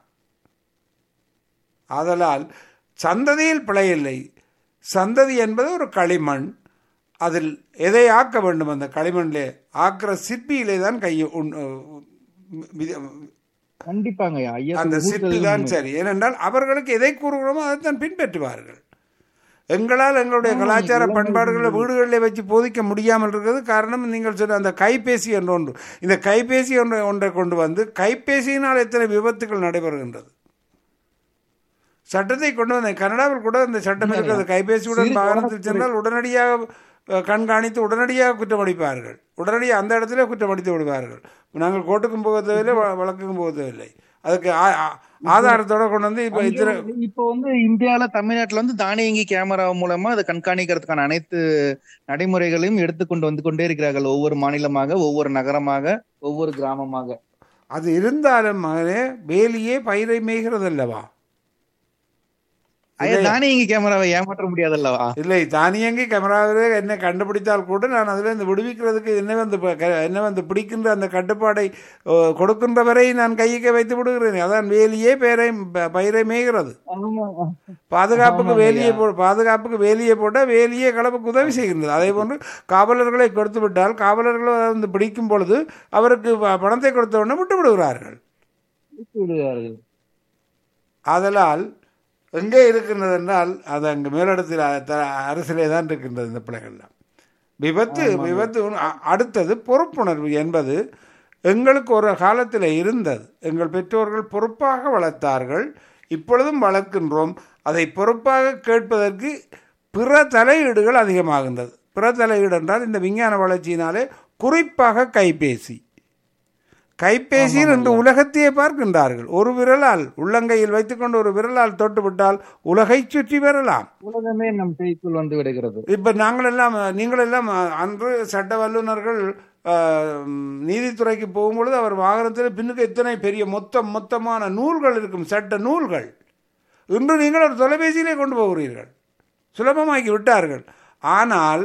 ஆதலால் சந்ததியில் பிழையில்லை சந்ததி என்பது ஒரு களிமண் அதில் எதை ஆக்க வேண்டும் அந்த களிமண்ணிலே ஆக்கிற சிற்பியிலே தான் கை உண்- வித-
கண்டிப்பாங்க ஐயா. ஐயா
அந்த
சொல்றது
சிற்பி தான் சரி ஏனென்றால் அவர்களுக்கு எதை கூறுகிறோமோ அதைத்தான் பின்பற்றுவார்கள் எங்களால் எங்களுடைய கலாச்சார பண்பாடுகளை வீடுகளிலே வச்சு போதிக்க முடியாமல் இருக்கிறது காரணம் நீங்கள் சொன்ன அந்த கைபேசி என்ற ஒன்று இந்த கைபேசி ஒன்றை ஒன்றை கொண்டு வந்து கைபேசியினால் எத்தனை விபத்துகள் நடைபெறுகின்றது சட்டத்தை கொண்டு வந்த கனடாவில் கூட இந்த சட்டம் இருக்கிறது கைபேசியுடன்
சிறு
வாகனத்தில் சென்றால் உடனடியாக அஹ், கண்காணித்து உடனடியாக குற்றமளிப்பார்கள் உடனடியாக அந்த இடத்துல குற்றமளித்து விடுவார்கள் நாங்கள் கோர்ட்டுக்கும் போக தேவையில்லை வ- வழக்குக்கும் போக தேவையில்லை அதுக்கு ஆ- ஆ- ஆதாரத்தோட கொண்டு வந்து இப்போ இத்தனை
இப்போ வந்து இந்தியால தமிழ்நாட்டுல வந்து தானியங்கி கேமரா மூலமா அதை கண்காணிக்கிறதுக்கான அனைத்து நடைமுறைகளையும் எடுத்துக்கொண்டு வந்து கொண்டே இருக்கிறார்கள் ஒவ்வொரு மாநிலமாக ஒவ்வொரு நகரமாக ஒவ்வொரு கிராமமாக
அது இருந்தாலும் மகனே வேலியே பயிரை மேய்கிறது அல்லவா
ஐயா தானியங்கி கேமராவை ஏமாற்ற முடியாதல்லவா
இல்லை தானியங்கி கேமராவிலே என்னை கண்டுபிடித்தால் கூட நான் அதில் இந்த விடுவிக்கிறதுக்கு என்ன வந்து ப- க- என்ன வந்து பிடிக்கின்ற அந்த கட்டுப்பாடை ஓ, கொடுக்கின்ற வரை நான் கைக்கு வைத்து விடுகிறேன் அதான் வேலியே பேரை ப- பயிரை மேய்கிறது பாதுகாப்புக்கு
ஆமாம்
வேலியை போ பாதுகாப்புக்கு வேலியை போட்டால் வேலியே களவுக்கு உதவி செய்கின்றது அதே போன்று காவலர்களை கொடுத்து விட்டால் காவலர்கள் வந்து பிடிக்கும் பொழுது அவருக்கு ப- பணத்தை கொடுத்த உடனே விட்டு விடுகிறார்கள்
விடுவார்கள்.
ஆதலால் எங்கே இருக்கின்றது என்றால் அது அங்கு மேலிடத்தில் அ- த- அரசிலே தான் இருக்கின்றது இந்த பிள்ளைகள்லாம் விபத்து விபத்து உண்- அ- அடுத்தது பொறுப்புணர்வு என்பது எங்களுக்கு ஒரு காலத்தில் இருந்தது எங்கள் பெற்றோர்கள் பொறுப்பாக வளர்த்தார்கள் இப்பொழுதும் வளர்க்கின்றோம் அதை பொறுப்பாக கேட்பதற்கு பிற தலையீடுகள் அதிகமாகின்றது பிற தலையீடு என்றால் இந்த விஞ்ஞான வளர்ச்சியினாலே குறிப்பாக கைபேசி கைபேசியில் இன்று உலகத்தையே பார்க்கின்றார்கள் ஒரு விரலால் உள்ளங்கையில் வைத்துக்கொண்டு ஒரு விரலால் தொட்டு விட்டால் உலகை சுற்றி வரலாம்
உலகமே நம் கைக்குள் வந்து விடுகிறது
இப்ப நாங்கள் எல்லாம் நீங்கள் எல்லாம் அன்று சட்ட வல்லுநர்கள் அஹ், நீதித்துறைக்கு போகும்பொழுது அவர் வாகனத்தில் பின்னுக்கு எத்தனை பெரிய மொத்தம் மொத்தமான நூல்கள் இருக்கும் சட்ட நூல்கள் இன்று நீங்கள் ஒரு தொலைபேசியிலே கொண்டு போகிறீர்கள் சுலபமாக்கி விட்டார்கள் ஆனால்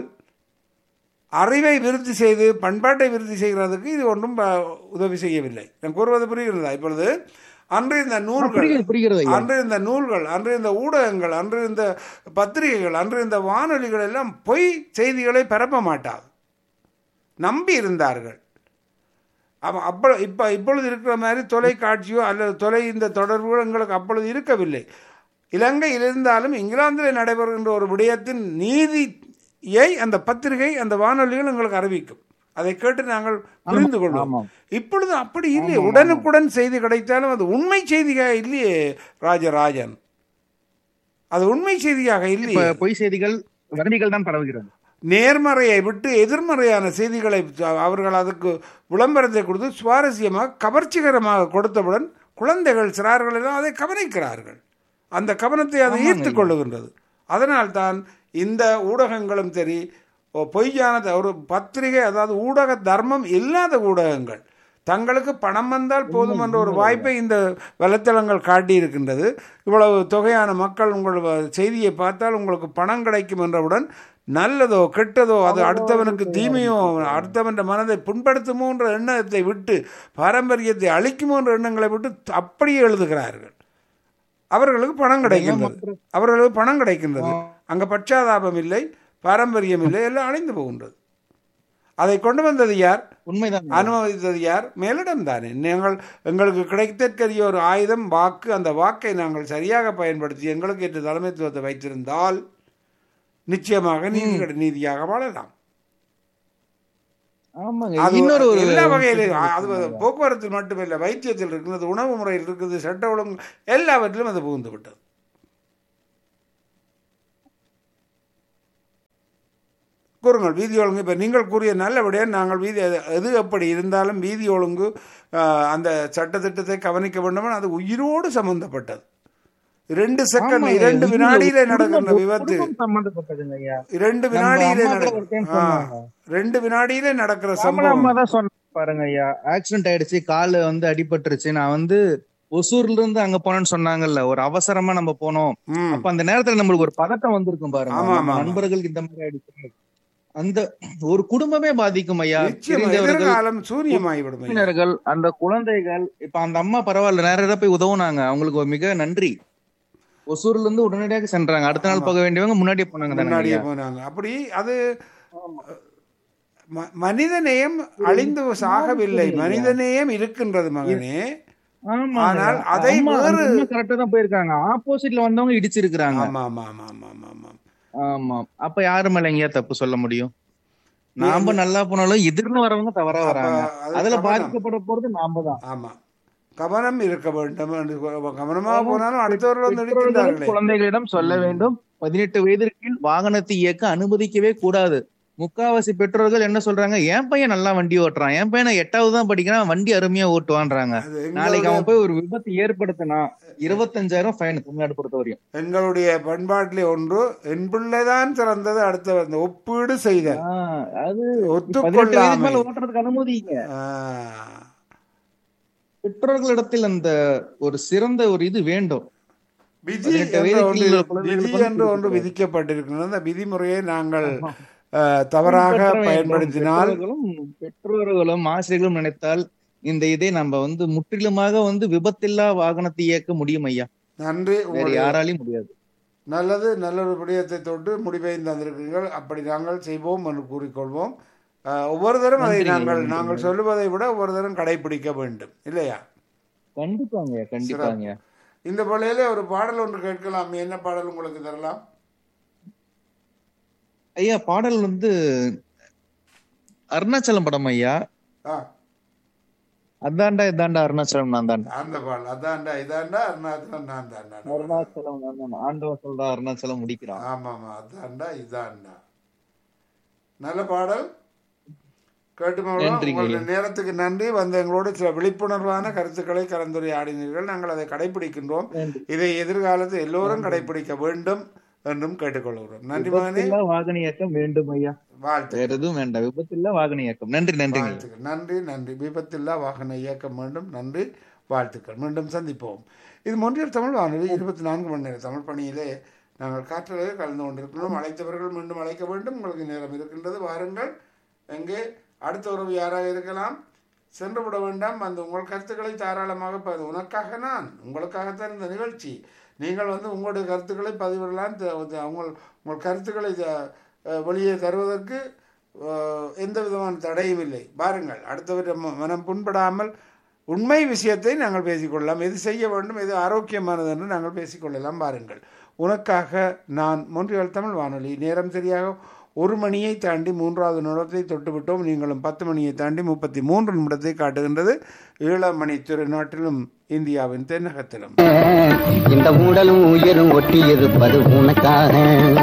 அறிவை விருத்தி செய்து பண்பாட்டை விருத்தி செய்கிறதுக்கு இது ஒன்றும் ப- உதவி செய்யவில்லை நான் கூறுவது புரிகிறதா இப்பொழுது அன்று இந்த நூல்கள்
புரிகிறது புரிகிறது ஐயா
அன்று இந்த நூல்கள் அன்று இந்த ஊடகங்கள் அன்று இந்த பத்திரிகைகள் அன்று இந்த வானொலிகள் எல்லாம் பொய் செய்திகளை பரப்ப மாட்டாது நம்பி இருந்தார்கள் அப்ப- அப்ப இப்ப இப்பொழுது இருக்கிற மாதிரி தொலைக்காட்சியோ அல்லது தொலை இந்த தொடர்புகள் எங்களுக்கு அப்பொழுது இருக்கவில்லை இலங்கையில் இருந்தாலும் இங்கிலாந்தில் நடைபெறுகின்ற ஒரு விடயத்தின் நீதியை அந்த பத்திரிகை அந்த வானொலிகள் எங்களுக்கு அறிவிக்கும் அதை கேட்டு நாங்கள் புரிந்து கொள்வோம்
ஆமாம்
இப்பொழுது அப்படி இல்லையே உடனுக்குடன் செய்தி கிடைத்தாலும் அது உண்மை செய்தியாக இல்லையே ராஜராஜன் அது உண்மை செய்தியாக
இப்ப
இல்லையே
பொய் செய்திகள் வதந்திகள் தான் பரவுகிறது
நேர்மறையை விட்டு எதிர்மறையான செய்திகளை அவர்கள் அதுக்கு விளம்பரத்தை கொடுத்து சுவாரஸ்யமாக கவர்ச்சிகரமாக கொடுத்தவுடன் குழந்தைகள் சிறார்கள் எல்லாம் அதை கவனிக்கிறார்கள் அந்த கவனத்தை அதை ஈர்த்து கொள்ளுகின்றது அதனால்தான் இந்த ஊடகங்களும் சரி ஓ, பொய்யான த- ஒரு பத்திரிகை அதாவது ஊடக தர்மம் இல்லாத ஊடகங்கள் தங்களுக்கு பணம் வந்தால் போதும் என்ற ஒரு வாய்ப்பை இந்த வலைத்தளங்கள் காட்டியிருக்கின்றது இவ்வளவு தொகையான மக்கள் உங்கள் வ- செய்தியை பார்த்தால் உங்களுக்கு பணம் கிடைக்கும் என்றவுடன் நல்லதோ கெட்டதோ அது அடுத்தவனுக்கு தீமையோ அடுத்தவன் மனதை புண்படுத்துமோ என்ற எண்ணத்தை விட்டு பாரம்பரியத்தை அழிக்குமோ என்ற எண்ணங்களை விட்டு அப்படியே எழுதுகிறார்கள் அவர்களுக்கு பணம் கிடைக்கின்றது அவர்களுக்கு பணம் கிடைக்கின்றது அங்க பட்சாதாபம் இல்லை பாரம்பரியம் இல்லை எல்லாம் அழிந்து போகின்றது அதை கொண்டு வந்தது யார்
உண்மைதான்
அனுமதித்தது யார் மேலிடம் தானே நீங்கள் எங்களுக்கு கிடைத்தற்கரிய ஒரு ஆயுதம் வாக்கு அந்த வாக்கை நாங்கள் சரியாக பயன்படுத்தி எங்களுக்கு ஏற்ற தலைமைத்துவத்தை வைத்திருந்தால் நிச்சயமாக நீதி நீதியாக வாழலாம்
ஆமாங்க
அது
இன்னொரு ஒரு
எல்லா வகையிலும் அது போக்குவரத்தில் மட்டுமில்லை வைத்தியத்தில் இருக்கிறது உணவு முறையில் இருக்குது சட்ட ஒழுங்கு எல்லாவற்றிலும் அது புகுந்து விட்டது கூறுங்கள் வீதி ஒழுங்கு இப்போ நீங்கள் கூறிய நல்லபடியாக நாங்கள் வீதி எது- எது எப்படி இருந்தாலும் வீதி ஒழுங்கு ஆஹ், அந்த சட்டத்திட்டத்தை கவனிக்க வேண்டும் அது உயிரோடு சம்பந்தப்பட்டது இரண்டு செகண்ட்
ஆமாங்க,
இரண்டு
இது
வினாடியில
குடும்பம்,
நடக்கின்ற விபத்து
குடும்பம் சம்பந்தப்பட்டதுங்க ஐயா
இரண்டு
நம்ம
வினாடியிலே
அம்மா கூட
நடக்க
ஒரு time
ஆ,
சொன்னாங்க.
ரெண்டு வினாடியிலே நடக்கிற
கமலா
சம்பவம்
அம்மா தான் சொன்ன பாருங்க ஐயா ஆக்சிடென்ட் ஆயிடுச்சு காலு வந்து அடிபட்டுருச்சு நான் வந்து ஒசூர்ல இருந்து அங்க போனேன்னு சொன்னாங்கல்ல ஒரு அவசரமா நம்ம போனோம்
ம்
அப்ப அந்த நேரத்துல நம்மளுக்கு ஒரு பதட்டம் வந்திருக்கும் பாருங்க
ஆமா,
நம்ம
ஆமா.
நண்பர்களுக்கு இந்த மாதிரி ஆயிடுச்சு அந்த ஒரு குடும்பமே பாதிக்கும் ஐயா
நிச்சயமா
தெரிந்தவர்கள்
எதிர்காலம் சூரியமாகிவிடும் ஐயா.
உறவினர்கள் அந்த குழந்தைகள் இப்ப அந்த அம்மா பரவாயில்ல நேரடியா போய் உதவுனாங்க அவங்களுக்கு ஒரு மிக நன்றி ஒசூர்ல இருந்து உடனடியாக சென்றாங்க அடுத்த நாள் போக வேண்டியவங்க முன்னாடியே போனாங்க தானே
முன்னாடியே
ஐயா?
போனாங்க அப்படி அது ம- மனிதநேயம் அழிந்து சாகவில்லை மனிதநேயம் இருக்கின்றது மகனே
ஆமா
ஆனால் அதை வேறு-
கரெக்டா தான் போயிருக்காங்க ஆப்போசிட்ல வந்தவங்க இடிச்சிருக்காங்க
ஆமா ஆமா ஆமா ஆமா ஆமா ஆமா
ஆமா அப்ப யாரு மேல எங்கேயா தப்பு சொல்ல முடியும் நாம நல்லா போனாலும் எதிர்னு வரவங்க தவறா
அப்ப
வராங்க
அது
அதுல
கவனம்.
பாதிக்கப்பட போறது நாம தான்
ஆமா கவனம் இருக்க வேண்டும் என்று கூ- கவனமாக போனாலும் அடுத்தவர்கள் வந்து
பெற்றோர்களும்
இருக்கின்றார்களே
குழந்தைகளிடம் சொல்ல வேண்டும் பதினெட்டு வயதிற்கு கீழ் வாகனத்தை இயக்க அனுமதிக்கவே கூடாது முக்காவாசி பெற்றோர்கள் என்ன சொல்றாங்க என் பையன் நல்லா வண்டி ஓட்டுறான் என் பையன் எட்டாவது தான் படிக்கிறான் வண்டி அருமையா ஓட்டுவான்றாங்க
அது
நாளைக்கு
எங்களுடைய
அவன் போய் ஒரு விபத்து ஏற்படுத்தினா இருபத்தஞ்சாயிரம் ஃபைன் தமிழ்நாடு பொறுத்த வரையும்
எங்களுடைய பண்பாட்டிலே ஒன்று என் பிள்ளைதான் சிறந்தது அடுத்த அந்த ஒப்பீடு செய்தல்
ஆஹ் அது பதினெட்டு வயதுக்கு
ஒத்துக்கொள்ளாமை
மேல ஓட்டுறதுக்கு அனுமதிங்க
ஆ.
பெற்றோர்களிடத்தில் அந்த ஒரு சிறந்த ஒரு இது வேண்டும்
விதி
பதினெட்டு
என்ற
வயதுக்கு
ஒன்று
உள்ள
விதி
குழந்தைகளுக்கு
என்று ஒன்று
வந்து
விதிக்கப்பட்டிருக்கிறது அந்த விதிமுறையை நாங்கள் அஹ், தவறாக
பின்பற்ற வேண்டும்.
பயன்படுத்தினால்
பெற்றோர்களும் பெற்றோர்களும் ஆசிரியர்களும் நினைத்தால் இந்த இதை நம்ம வந்து முற்றிலுமாக வந்து விபத்தில்லா வாகனத்தை இயக்க முடியும் ஐயா
நன்றி
வேற
உங்களுடைய
யாராலையும் முடியாது
நல்லது நல்ல ஒரு விடயத்தை தொட்டு முடிவை தந்திருக்கிறீர்கள் அப்படி நாங்கள் செய்வோம் என்று கூறிக்கொள்வோம் அஹ், ஒவ்வொரு தரம் அதை
நன்றிங்க,
நாங்கள்
நன்றிங்க.
நாங்கள் சொல்லுவதை விட ஒவ்வொரு தரம் கடைபிடிக்க வேண்டும் இல்லையா
கண்டிப்பாங்க கண்டிப்பாங்க
இந்த பள்ளியில ஒரு பாடல் ஒன்று கேட்கலாம் என்ன பாடல் உங்களுக்கு தரலாம்
ஐயா பாடல் வந்து அருணாச்சலம் படம் ஐயா
ஆ,
அதாண்டா இதாண்டா அருணாச்சலம் நான் தாண்டா
அந்த பாடல் அதான்டா இதான்டா அருணாச்சலம் நான் தான்டா
அருணாச்சலம் நான் தான் ஆண்டவ சொல்றா அருணாச்சலம் முடிக்கிறான்
ஆமாமா அதான்டா இதான்டா நல்ல பாடல் கேட்டு மகளா,
நன்றிங்க
உங்களுடைய நேரத்துக்கு நன்றி வந்து எங்களோடு சில விழிப்புணர்வான கருத்துக்களை கலந்துரையாடினீர்கள் நாங்கள் அதை கடைபிடிக்கின்றோம்
நன்றி.
இதை எதிர்காலத்தில் எல்லோரும் கடைபிடிக்க வேண்டும் என்றும் கேட்டுக்கொள்கிறோம் நன்றி மகனே
விபத்தில்லா வாகன இயக்கம் வேண்டும் ஐயா
வாழ்த்து
வேற எதுவும் வேண்டாம் விபத்தில்லா வாகன இயக்கம் நன்றி நன்றிங்க ஐயா.
வாழ்த்துக்கள் நன்றி நன்றி விபத்தில்லா வாகன இயக்கம் வேண்டும் நன்றி வாழ்த்துக்கள் மீண்டும் சந்திப்போம் இது மொன்றியல் தமிழ் வானொலி இருபத்தி நான்கு மணி நேர தமிழ் பணியிலே நாங்கள் காற்றலையில் கலந்து கொண்டிருக்கிறோம் அழைத்தவர்கள் மீண்டும் அழைக்க வேண்டும் உங்களுக்கு நேரம் இருக்கின்றது வாருங்கள் எங்கே அடுத்த உறவு யாராக இருக்கலாம் சென்று விட வேண்டாம் அந்த உங்கள் கருத்துக்களை தாராளமாக ப- உனக்காக நான் உங்களுக்காகத்தான் இந்த நிகழ்ச்சி நீங்கள் வந்து உங்களுடைய கருத்துக்களை பதிவிடலாம் த- த- உங்கள் உங்கள் கருத்துக்களை த- அஹ் வெளியே தருவதற்கு அஹ், எந்த விதமான தடையும் இல்லை பாருங்கள் அடுத்தவற்றை ம- மனம் புண்படாமல் உண்மை விஷயத்தை நாங்கள் பேசிக்கொள்ளலாம் எது செய்ய வேண்டும் எது ஆரோக்கியமானது என்று நாங்கள் பேசிக்கொள்ளலாம் பாருங்கள் உனக்காக நான் மொன்றியல் தமிழ் வானொலி நேரம் சரியாக ஒரு மணியை தாண்டி மூன்றாவது நிமிடத்தை தொட்டுவிட்டோம் நீங்களும் பத்து மணியை தாண்டி முப்பத்தி மூன்று நிமிடத்தை காட்டுகின்றது ஏழாம் மணி திருநாட்டிலும் இந்தியாவின் தென்னகத்திலும்
இந்த உடலும் உயிரும் ஒட்டி இருப்பது உனக்காக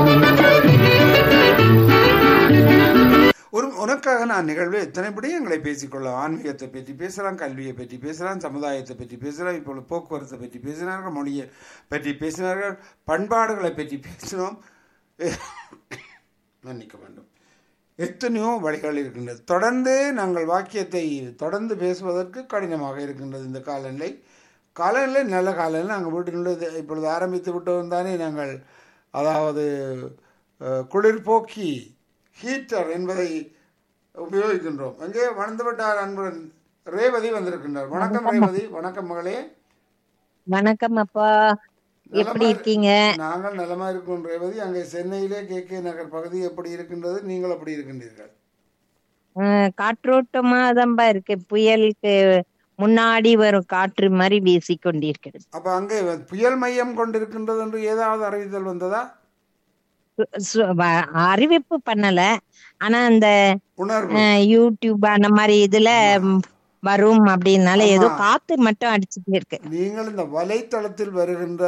ஒரு உனக்காக நான் நிகழ்வில் எத்தனை விடயங்களை பேசிக்கொள்ளலாம் ஆன்மீகத்தை பற்றி பேசலாம் கல்வியை பற்றி பேசலாம் சமுதாயத்தை பற்றி பேசலாம் இப்பொழுது போக்குவரத்தை பற்றி பேசினார்கள் மொழியை பற்றி பேசினார்கள் பண்பாடுகளை பற்றி பேசினோம் மன்னிக்க வேண்டும் எத்தனையோ வழிகள் இருக்கின்றது தொடர்ந்து நாங்கள் வாக்கியத்தை தொடர்ந்து பேசுவதற்கு கடினமாக இருக்கின்றது இந்த காலநிலை காலநிலை நல்ல காலநிலை நாங்கள் வீட்டிலுள்ளது இப்பொழுது ஆரம்பித்து விட்டோம் தானே நாங்கள் அதாவது அஹ், குளிர்போக்கி ஹீட்டர் என்பதை உபயோகிக்கின்றோம் அங்கே வளர்ந்துவிட்டார் அன்புடன் ரேவதி வந்திருக்கின்றார் வணக்கம் ரேவதி வணக்கம் மகளே
வணக்கம் அப்பா எப்படி இருக்கீங்க
நாங்கள் நலமா இருக்கோம் ரேவதி அங்கே சென்னையிலே கே கே நகர் பகுதி எப்படி இருக்கின்றது நீங்கள் எப்படி இருக்கின்றீர்கள்
அஹ், காற்றோட்டமா தான்பா இருக்கு புயலுக்கு முன்னாடி வரும் காற்று மாதிரி வீசி கொண்டிருக்கிறது
அப்ப அங்கே புயல் மையம் கொண்டிருக்கின்றது என்று ஏதாவது அறிவித்தல் வந்ததா
சு- சு- வ- அறிவிப்பு பண்ணல ஆனா அந்த
உணர்வு
அஹ், யூடியூப் அந்த மாதிரி இதுல ம், வரும் அப்படின்னால ஏதோ
ஆமா.
காத்து மட்டும் அடிச்சுட்டே இருக்கு
நீங்கள் இந்த வலைத்தளத்தில் வருகின்ற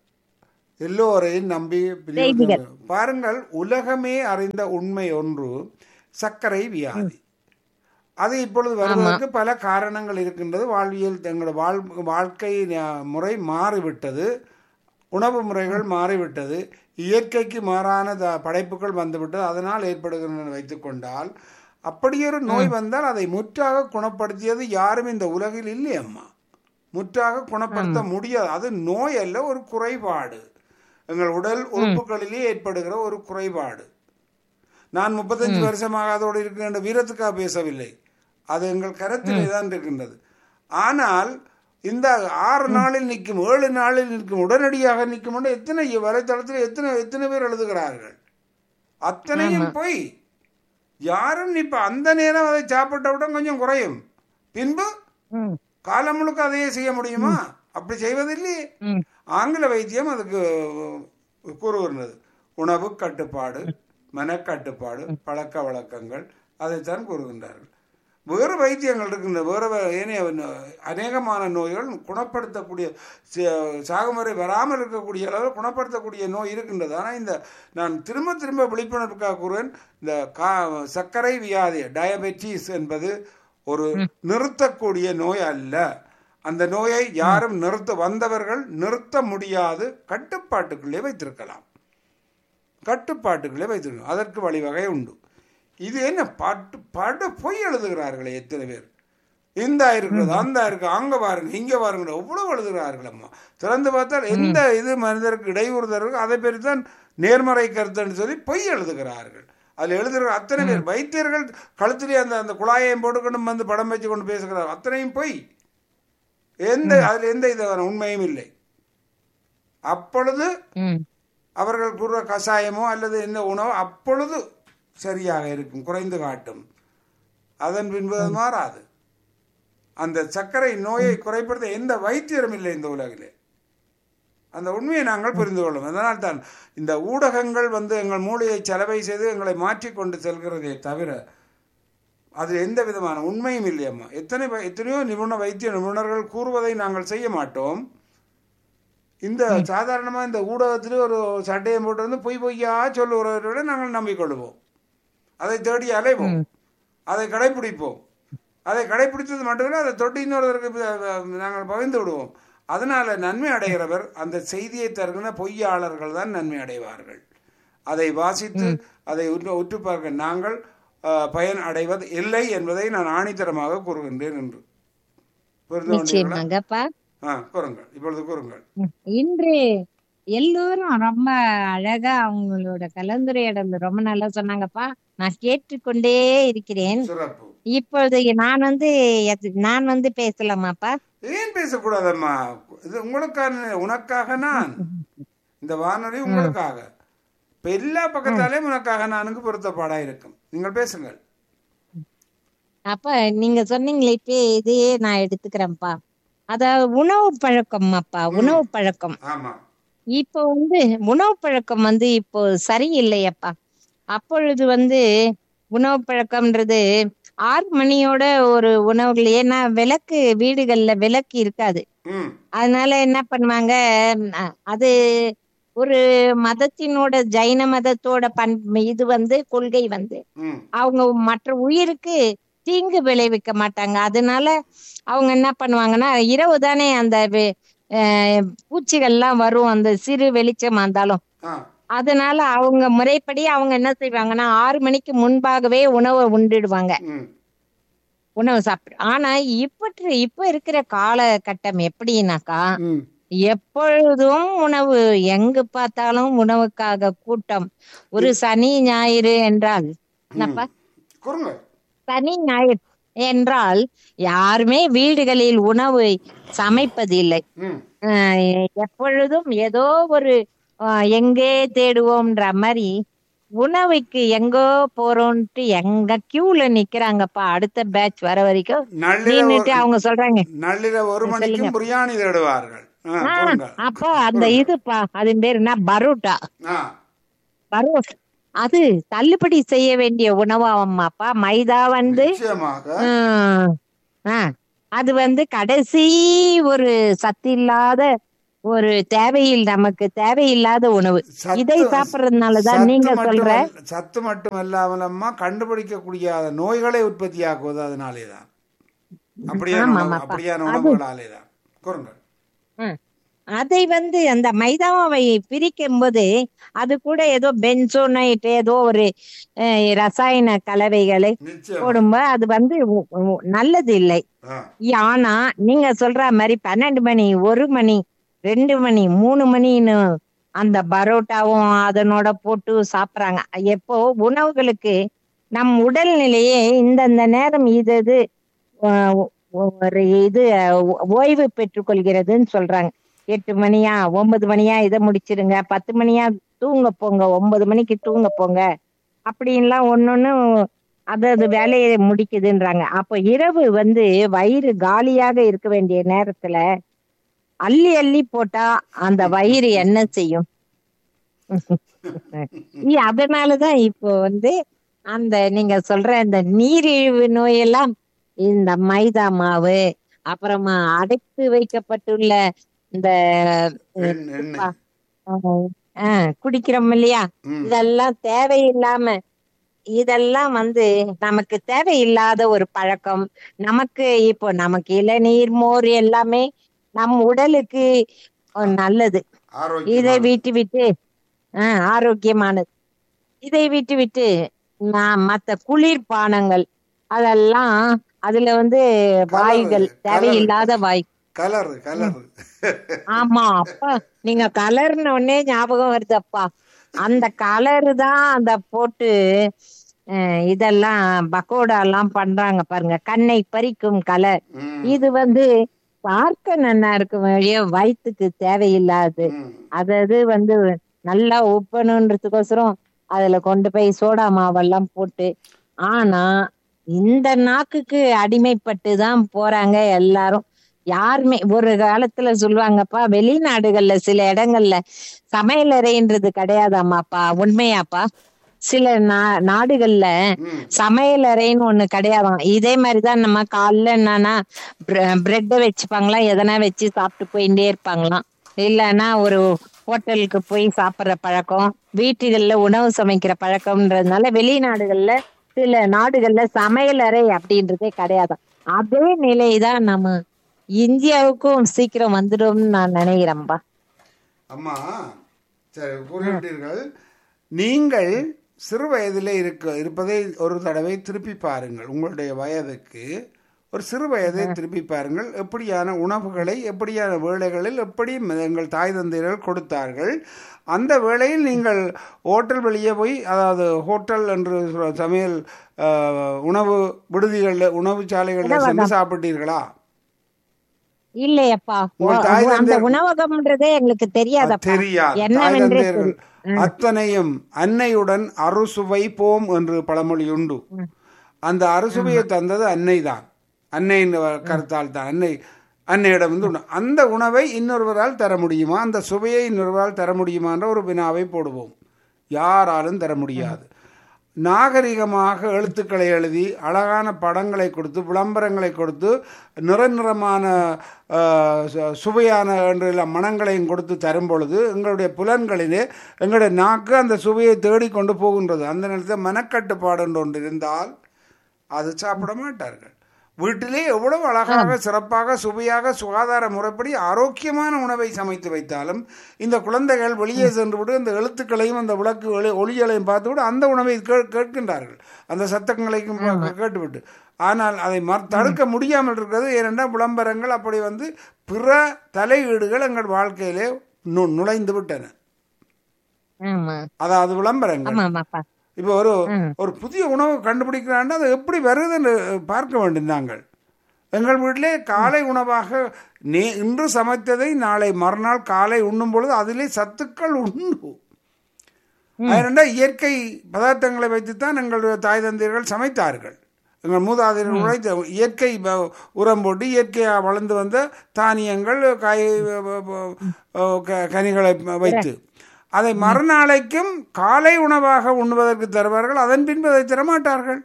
எல்லோரையும் நம்பி பிரயோஜனம்
செய்திகள்.
இல்லை. பாருங்கள் உலகமே அறிந்த உண்மை ஒன்று சர்க்கரை வியாதி அது இப்பொழுது வருவதற்கு பல காரணங்கள் இருக்கின்றது வாழ்வியல் தங்களோட வாழ் வாழ்க்கை ந- முறை மாறிவிட்டது உணவு முறைகள் மாறிவிட்டது இயற்கைக்கு மாறான த- படைப்புகள் வந்துவிட்டது அதனால் ஏற்படுகின்றன வைத்துக்கொண்டால் அப்படியொரு நோய் வந்தால் அதை முற்றாக குணப்படுத்தியது யாரும் இந்த உலகில் இல்லை அம்மா முற்றாக குணப்படுத்த முடியாது அது நோய் அல்ல ஒரு குறைபாடு எங்கள் உடல் உறுப்புகளிலே ஏற்படுகிற ஒரு குறைபாடு நான் முப்பத்தஞ்சு வருஷமாக அதோடு இருக்கின்ற வீரத்துக்காக பேசவில்லை அது எங்கள் கருத்திலே தான் இருக்கின்றது ஆனால் இந்த ஆறு நாளில் நிற்கும் ஏழு நாளில் நிற்கும் உடனடியாக நிற்கும் என்று எத்தனை வலைத்தளத்தில் எத்தனை எத்தனை பேர் எழுதுகிறார்கள் அத்தனையும் போய் யாரும் இப்ப அந்த நேரம் அதை சாப்பிட்டவுடன் கொஞ்சம் குறையும் பின்பு
ம்,
காலம் முழுக்க அதையே செய்ய முடியுமா அப்படி செய்வதில்லையே
ம்,
ஆங்கில வைத்தியம் அதுக்கு கூறுகின்றது உணவு கட்டுப்பாடு மனக்கட்டுப்பாடு பழக்க வழக்கங்கள் அதைத்தான் கூறுகின்றார்கள் வேறு வைத்தியங்கள் இருக்கின்ற வேறு வே- ஏனைய நோ- அநேகமான நோய்கள் குணப்படுத்தக்கூடிய ச- சாகுமுறை வராமல் இருக்கக்கூடிய அளவில் குணப்படுத்தக்கூடிய நோய் இருக்கின்றது ஆனால் இந்த நான் திரும்ப திரும்ப விழிப்புணர்வுக்காக கூறுவேன் இந்த கா சர்க்கரை வியாதி டயபெட்டிஸ் என்பது ஒரு நிறுத்தக்கூடிய நோய் அல்ல அந்த நோயை யாரும் நிறுத்த வந்தவர்கள் நிறுத்த முடியாது கட்டுப்பாட்டுக்குள்ளே வைத்திருக்கலாம் கட்டுப்பாட்டுக்குள்ளே வைத்திருக்கலாம் அதற்கு வழிவகை உண்டு இது என்ன பாட்டு படு பொய் எழுதுகிறார்களே எத்தனை பேர் இந்த இருக்கிறது அந்த இருக்கு அங்க பாருங்க இங்க பாருங்க எவ்வளவு எழுதுகிறார்கள் அம்மா திறந்து பார்த்தால் எந்த இது மனிதருக்கு இடையூறு தருக்கு அதை பேர் தான் நேர்மறை கருத்துன்னு சொல்லி பொய் எழுதுகிறார்கள் அதில் எழுதுகிற அத்தனை பேர் வைத்தியர்கள் கழுத்திலே அந்த அந்த குழாயையும் போட்டுக்கொண்டு வந்து படம் வச்சு கொண்டு பேசுகிறார் அத்தனையும் பொய் எந்த அதில் எந்த இது உண்மையும் இல்லை அப்பொழுது
ம்,
அவர்கள் கூறுற கஷாயமோ அல்லது என்ன உணவோ அப்பொழுது சரியாக இருக்கும் குறைந்து காட்டும் அதன் பின்பு அது மாறாது அந்த சர்க்கரை நோயை குறைப்படுத்த எந்த வைத்தியரும் இல்லை இந்த உலகிலே அந்த உண்மையை நாங்கள் புரிந்து கொள்ளும் அதனால் தான் இந்த ஊடகங்கள் வந்து எங்கள் மூளையை செலவை செய்து எங்களை மாற்றிக்கொண்டு செல்கிறதே தவிர அதில் எந்த விதமான உண்மையும் இல்லையம்மா எத்தனை வை- எத்தனையோ நிபுண வைத்திய நிபுணர்கள் கூறுவதை நாங்கள் செய்ய மாட்டோம் இந்த சாதாரணமாக இந்த ஊடகத்திலே ஒரு சட்டையை போட்டு வந்து பொய் பொய்யா சொல்லுகிறவர்களை நாங்கள் நம்பிக்கொள்வோம் அதை தேடி அலைவோம் அதை கடைப்பிடிப்போம் அதை கடைப்பிடித்தது மட்டுமில்லை அதை தொட்டு இன்னொருவருக்கு ப- ப- நாங்கள் பகிர்ந்து விடுவோம் அதனால நன்மை அடைகிறவர் அந்த செய்தியை தருகிற பொய்யாளர்கள் தான் நன்மை அடைவார்கள் அதை வாசித்து அதை உற்று உற்று பார்க்க நாங்கள் அஹ், பயன் அடைவது இல்லை என்பதை நான் ஆணித்தரமாக கூறுகின்றேன் என்று புரிந்து கொண்டீர்களா
நிச்சயமாங்கப்பா
ஆ கூறுங்கள் இப்பொழுது கூறுங்கள்
ம், இன்று எல்லோரும் ரொம்ப அழகா அவங்களோட கலந்துரையாடல் ரொம்ப நல்லா சொன்னாங்கப்பா நான் கேட்டுக்கொண்டே இருக்கிறேன்
சிறப்பு
இப்பொழுது நான் வந்து எது- நான் வந்து பேசலாமாப்பா
ஏன் பேசக்கூடாதம்மா இது உங்களுக்கான உனக்காக நான் இந்த வானொலி உங்களுக்காக இப்ப எல்லா பக்கத்தாலேயும் உனக்காக நானுக்கு பொருத்தப்பாடா இருக்கும் நீங்கள் பேசுங்கள்
அப்ப நீங்க சொன்னீங்களே இப்ப இதையே நான் எடுத்துக்கிறேன்ப்பா அதாவது உணவு பழக்கம் அப்பா உணவு பழக்கம்
ஆமா
இப்போ வந்து உணவு பழக்கம் வந்து இப்போ சரியில்லையப்பா அப்பொழுது வந்து உணவு பழக்கம்ன்றது ஆறு மணியோட ஒரு உணவுகள் ஏன்னா விளக்கு வீடுகள்ல விளக்கு இருக்காது
ம்
அதனால என்ன பண்ணுவாங்க ம், அ- அது ஒரு மதத்தினோட ஜைன மதத்தோட பண் இது வந்து கொள்கை வந்து
ம்
அவங்க மற்ற உயிருக்கு தீங்கு விளைவிக்க மாட்டாங்க அதனால அவங்க என்ன பண்ணுவாங்கன்னா இரவு தானே அந்த வெ- அஹ் பூச்சிகள்லாம் வரும் அந்த சிறு வெளிச்சமா இருந்தாலும்
ஆ
அதனால அவங்க முறைப்படி அவங்க என்ன செய்வாங்கன்னா ஆறு மணிக்கு முன்பாகவே உணவை உண்டுடுவாங்க
ம்
உணவு சாப்பிடு ஆனா இப்பற்று இப்ப இருக்கிற காலகட்டம் எப்படின்னாக்கா
ம்
எப்பொழுதும் உணவு எங்கு பார்த்தாலும் உணவுக்காக கூட்டம் ஒரு சனி ஞாயிறு என்றால் என்னப்பா
கூறுங்கள்
சனி ஞாயிறு என்றால் யாருமே வீடுகளில் உணவு சமைப்பதில்லை
ம்
அஹ் எப்பொழுதும் ஏதோ ஒரு அஹ், எங்கே தேடுவோம்ன்ற மாதிரி உணவுக்கு எங்கோ போறோம்ட்டு எங்க கியூல நிக்கிறாங்கப்பா அடுத்த பேட்ச் வர வரைக்கும்
நள்ளிரவு
நின்னுட்டு அவங்க சொல்றாங்க
நள்ளிரவு ஒரு மணிக்கும் பிரியாணி தேடுவார்கள் ஆ,
"ஆ,
போங்க.
அப்போ அந்த இதுப்பா அது பேர் என்ன பரோட்டா
ஆ,
பரோட்டா அது தள்ளுபடி செய்ய வேண்டிய உணவாமாப்பா மைதா வந்து
நிச்சயமாக
ஆஹ், ஆ, அது வந்து கடைசி ஒரு சத்து இல்லாத ஒரு தேவையில் நமக்கு தேவையில்லாத உணவு
சத்து-
இதை சாப்பிடுறதுனாலதான்
சத்து
நீங்க
மட்டுமல்ல-
சொல்ற
சத்து மட்டுமல்லாமல் அம்மா கண்டுபிடிக்கக்கூடிய நோய்களை உற்பத்தியாக்குவது அதனாலே தான் அப்படியான
ஆமாம்
உணவு-
அப்பா.
அப்படியான
அது-
உணவுகளாலே தான் கூறுங்கள்
ம். அதை வந்து அந்த மைதாவை பிரிக்கும் போது அது கூட ஏதோ பென்சோனைட் ஏதோ ஒரு அஹ், ரசாயன கலவைகளை
நிச்சயம்
போடும்போது அது வந்து உ- உ- நல்லது இல்லை
ஆ,
ஆனா நீங்க சொல்ற மாதிரி பன்னெண்டு மணி ஒரு மணி ரெண்டு மணி மூணு மணின்னு அந்த பரோட்டாவும் அதனோட போட்டு சாப்பிடுறாங்க எப்போ உணவுகளுக்கு நம் உடல்நிலையே இந்தந்த நேரம் இது இது அஹ், ஒரு இது அஹ், ஓய்வு பெற்றுக்கொள்கிறதுன்னு சொல்றாங்க எட்டு மணியா ஒன்பது மணியா இதை முடிச்சிருங்க பத்து மணியா தூங்க போங்க ஒன்பது மணிக்கு தூங்க போங்க அப்படின்லாம் ஒன்னொன்னு அது அது வேலையை முடிக்குதுன்றாங்க அப்ப இரவு வந்து வயிறு காலியாக இருக்க வேண்டிய நேரத்துல அள்ளி அள்ளி போட்டா அந்த வயிறு என்ன செய்யும் இ- அதனாலதான் இப்போ வந்து அந்த நீங்க சொல்ற இந்த நீரிழிவு நோயெல்லாம் இந்த மைதா மாவு அப்புறமா அடைத்து வைக்கப்பட்டுள்ள இந்த
எண்- எண்ணெய்.
அஹ், அஹ், குடிக்கிறோம் இல்லையா
ம்,
இதெல்லாம் தேவையில்லாம இதெல்லாம் வந்து நமக்கு தேவையில்லாத ஒரு பழக்கம் நமக்கு இப்போ நமக்கு இளநீர் மோர் எல்லாமே நம் உடலுக்கு அஹ், நல்லது இதை
ஆரோக்கியமான
விட்டு விட்டு ஆஹ் ஆரோக்கியமானது இதை விட்டு விட்டு நான் மத்த குளிர்பானங்கள் அதெல்லாம் அதுல வந்து வாயுகள்
கலரு.
தேவையில்லாத வாயு
கலர் கலர்
ஆமா அப்பா நீங்க கலர்ன உடனே ஞாபகம் வருது அப்பா அந்த கலரு தான் அந்த போட்டு அஹ், இதெல்லாம் பக்கோடா எல்லாம் பண்றாங்க பாருங்க கண்ணை பறிக்கும் கலர்
ம்,
இது வந்து பார்க்க நல்லா இருக்கும் வழிய வயிற்றுக்கு தேவையில்லாது
ம்.
அதாவது வந்து நல்லா உப்பணுன்றதுக்கோசரம் அதுல கொண்டு போய் சோடா மாவெல்லாம் போட்டு ஆனா இந்த நாக்குக்கு அடிமைப்பட்டு தான் போறாங்க எல்லாரும் யாருமே ஒரு காலத்துல சொல்லுவாங்கப்பா வெளிநாடுகள்ல சில இடங்கள்ல சமையலறைன்றது கிடையாதாமாப்பா உண்மையாப்பா சில நா நாடுகள்ல
ம்.
சமையலறைன்னு ஒண்ணு கிடையாதாம் இதே மாதிரிதான் நம்ம காலைல என்னன்னா பிரெட்டை வச்சுப்பாங்களாம் எதனா வச்சு சாப்பிட்டு போயிட்டே இருப்பாங்களாம் இல்லைன்னா ஒரு ஹோட்டலுக்கு போய் சாப்பிடுற பழக்கம் வீட்டுகள்ல உணவு சமைக்கிற பழக்கம்ன்றதுனால வெளிநாடுகள்ல சில நாடுகள்ல சமையலறை அப்படின்றதே கிடையாதாம் அதே நிலைதான் நம்ம இந்தியாவுக்கும் சீக்கிரம் வந்துடும்னு நான் நினைக்கிறேன்பா
அம்மா சரி கூறிவிட்டீர்கள் நீங்கள் சிறு வயதிலே இருக்க இருப்பதை ஒரு தடவை திருப்பி பாருங்கள் உங்களுடைய வயதுக்கு ஒரு சிறு வயதை திருப்பி பாருங்கள் எப்படியான உணவுகளை எப்படியான வேளைகளில் எப்படி எங்கள் தாய் தந்தையர்கள் கொடுத்தார்கள் அந்த வேளையில் நீங்கள் ஹோட்டல் வெளியே போய் அதாவது ஹோட்டல் என்று சொல்ற சமையல் அஹ், உணவு விடுதிகளில் உணவு சாலைகளில் சென்று சாப்பிட்டீர்களா
இல்லையப்பா
உங்கள் தாய்
அந்த
தந்தையர்
உணவகம்ன்றதே எங்களுக்கு தெரியாதப்பா
தெரியாது தாய்
என்னவென்றே
தந்தையர்கள்
தெரி-
அத்தனையும் அன்னையுடன் அறுசுவை போம் என்று பழமொழி உண்டு அந்த அறுசுவையை தந்தது அன்னைதான் அன்னையின் கருத்தால் தான் அன்னை அன்னையிடம் வந்து உணவு. அந்த உணவை இன்னொருவரால் தர முடியுமா அந்த சுவையை இன்னொருவரால் தர முடியுமா என்ற ஒரு வினாவை போடுவோம் யாராலும் தர முடியாது நாகரிகமாக எழுத்துக்களை எழுதி அழகான படங்களை கொடுத்து விளம்பரங்களை கொடுத்து நிற நிறமான ஆஹ், சு- சுவையான என்ற மனங்களையும் கொடுத்து தரும் பொழுது எங்களுடைய புலன்களிலே எங்களுடைய நாக்கு அந்த சுவையை தேடிக்கொண்டு போகின்றது அந்த நேரத்தில் மனக்கட்டுப்பாடு என்று ஒன்று இருந்தால் அது சாப்பிட மாட்டார்கள் வீட்டிலே எவ்வளவு அழகாக சிறப்பாக சுவையாக சுகாதார முறைப்படி ஆரோக்கியமான உணவை சமைத்து வைத்தாலும் இந்த குழந்தைகள் வெளியே சென்று விட்டு இந்த எழுத்துக்களையும் அந்த விளக்கு ஒளி ஒளிகளையும் பார்த்துவிட்டு அந்த உணவை கே- கேட்கின்றார்கள் அந்த சத்தங்களையும் பா- கேட்டுவிட்டு ஆனால் அதை மறு தடுக்க முடியாமல் இருக்கிறது ஏனென்றால் விளம்பரங்கள் அப்படி வந்து பிற தலையீடுகள் எங்கள் வாழ்க்கையிலே நு நுழைந்து விட்டன
ஆமா
அதாவது விளம்பரங்கள்
ஆமாமாப்பா
இப்போ ஒரு
ம்.
ஒரு புதிய உணவு கண்டுபிடிக்கிறான்னா அது எப்படி வருதுன்னு பார்க்க வேண்டும் நாங்கள் எங்கள் வீட்டிலே காலை உணவாக நே இன்று சமைத்ததை நாளை மறுநாள் காலை உண்ணும் பொழுது அதிலே சத்துக்கள் உண்டு அதனால இயற்கை பதார்த்தங்களை வைத்துத்தான் எங்களுடைய தாய் தந்தையர்கள் சமைத்தார்கள் எங்கள் மூதாதையர்கள் உழைத்த இயற்கை ப- உரம் போட்டு இயற்கையாக வளர்ந்து வந்த தானியங்கள் காய் ப- ப- ப- க- கனிகளை வைத்து அதை மறுநாளைக்கும் காலை உணவாக உண்ணுவதற்கு தருவார்கள் அதன் பின்பு அதை தரமாட்டார்கள்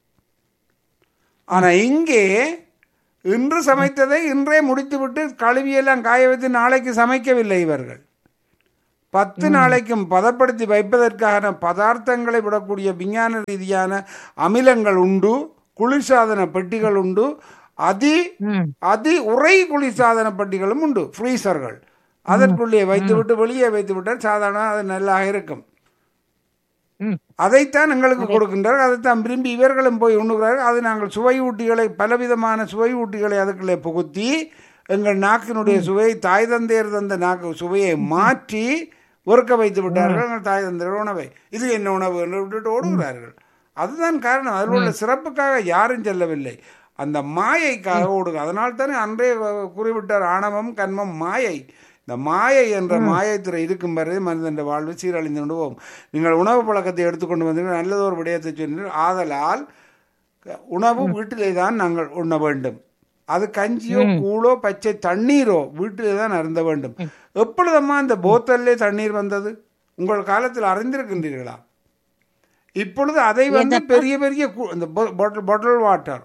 ஆனா இங்கே இன்று சமைத்ததை இன்றே முடித்துவிட்டு கழுவியெல்லாம் காய வைத்து நாளைக்கு சமைக்கவில்லை இவர்கள் பத்து நாளைக்கும் பதப்படுத்தி வைப்பதற்கான பதார்த்தங்களை விடக்கூடிய விஞ்ஞான ரீதியான அமிலங்கள் உண்டு குளிர்சாதன பெட்டிகள் உண்டு அதி
ம்.
அதி உறை குளிர்சாதன பெட்டிகளும் உண்டு ஃப்ரீசர்கள் அதற்குள்ளே வைத்துவிட்டு வெளியே வைத்து விட்டால் சாதாரண அது நல்லா இருக்கும்
ம்.
அதைத்தான் எங்களுக்கு கொடுக்கின்றார்கள் அதைத்தான் விரும்பி இவர்களும் போய் உண்ணுகிறார்கள் அது நாங்கள் சுவை ஊட்டிகளை பலவிதமான சுவை ஊட்டிகளை அதுக்குள்ளே புகுத்தி எங்கள் நாக்கினுடைய சுவை தாய் தந்தையர் தந்த நாக்கு சுவையை மாற்றி ஒருக்க வைத்து விட்டார்கள் எங்கள் தாய் தந்தையர் உணவை இது என்ன உணவு என்று விட்டுட்டு ஓடுகிறார்கள் அதுதான் காரணம் அதில் உள்ள சிறப்புக்காக யாரும் செல்லவில்லை அந்த மாயைக்காக ஓடுங்க அதனால் தானே அன்றே குறிவிட்டார் ஆணவம் கண்மம் மாயை இந்த மாயை என்ற மாயத்துறை இருக்கும் வரை மனிதன் வாழ்வு சீரழிந்து கொண்டு போகும் நீங்கள் உணவு பழக்கத்தை எடுத்துக்கொண்டு வந்தீர்கள் நல்லது ஒரு விடயத்தை சொன்னீர்கள் ஆதலால் உணவு வீட்டிலே தான் நாங்கள் உண்ண வேண்டும் அது கஞ்சியோ கூழோ பச்சை தண்ணீரோ வீட்டிலே தான் அருந்த வேண்டும் எப்பொழுதம்மா இந்த போத்தல்லே தண்ணீர் வந்தது உங்கள் காலத்தில் அறிந்திருக்கின்றீர்களா இப்பொழுது அதை வந்து பெரிய பெரிய கு- இந்த பாட்டில் பாட்டில் வாட்டர்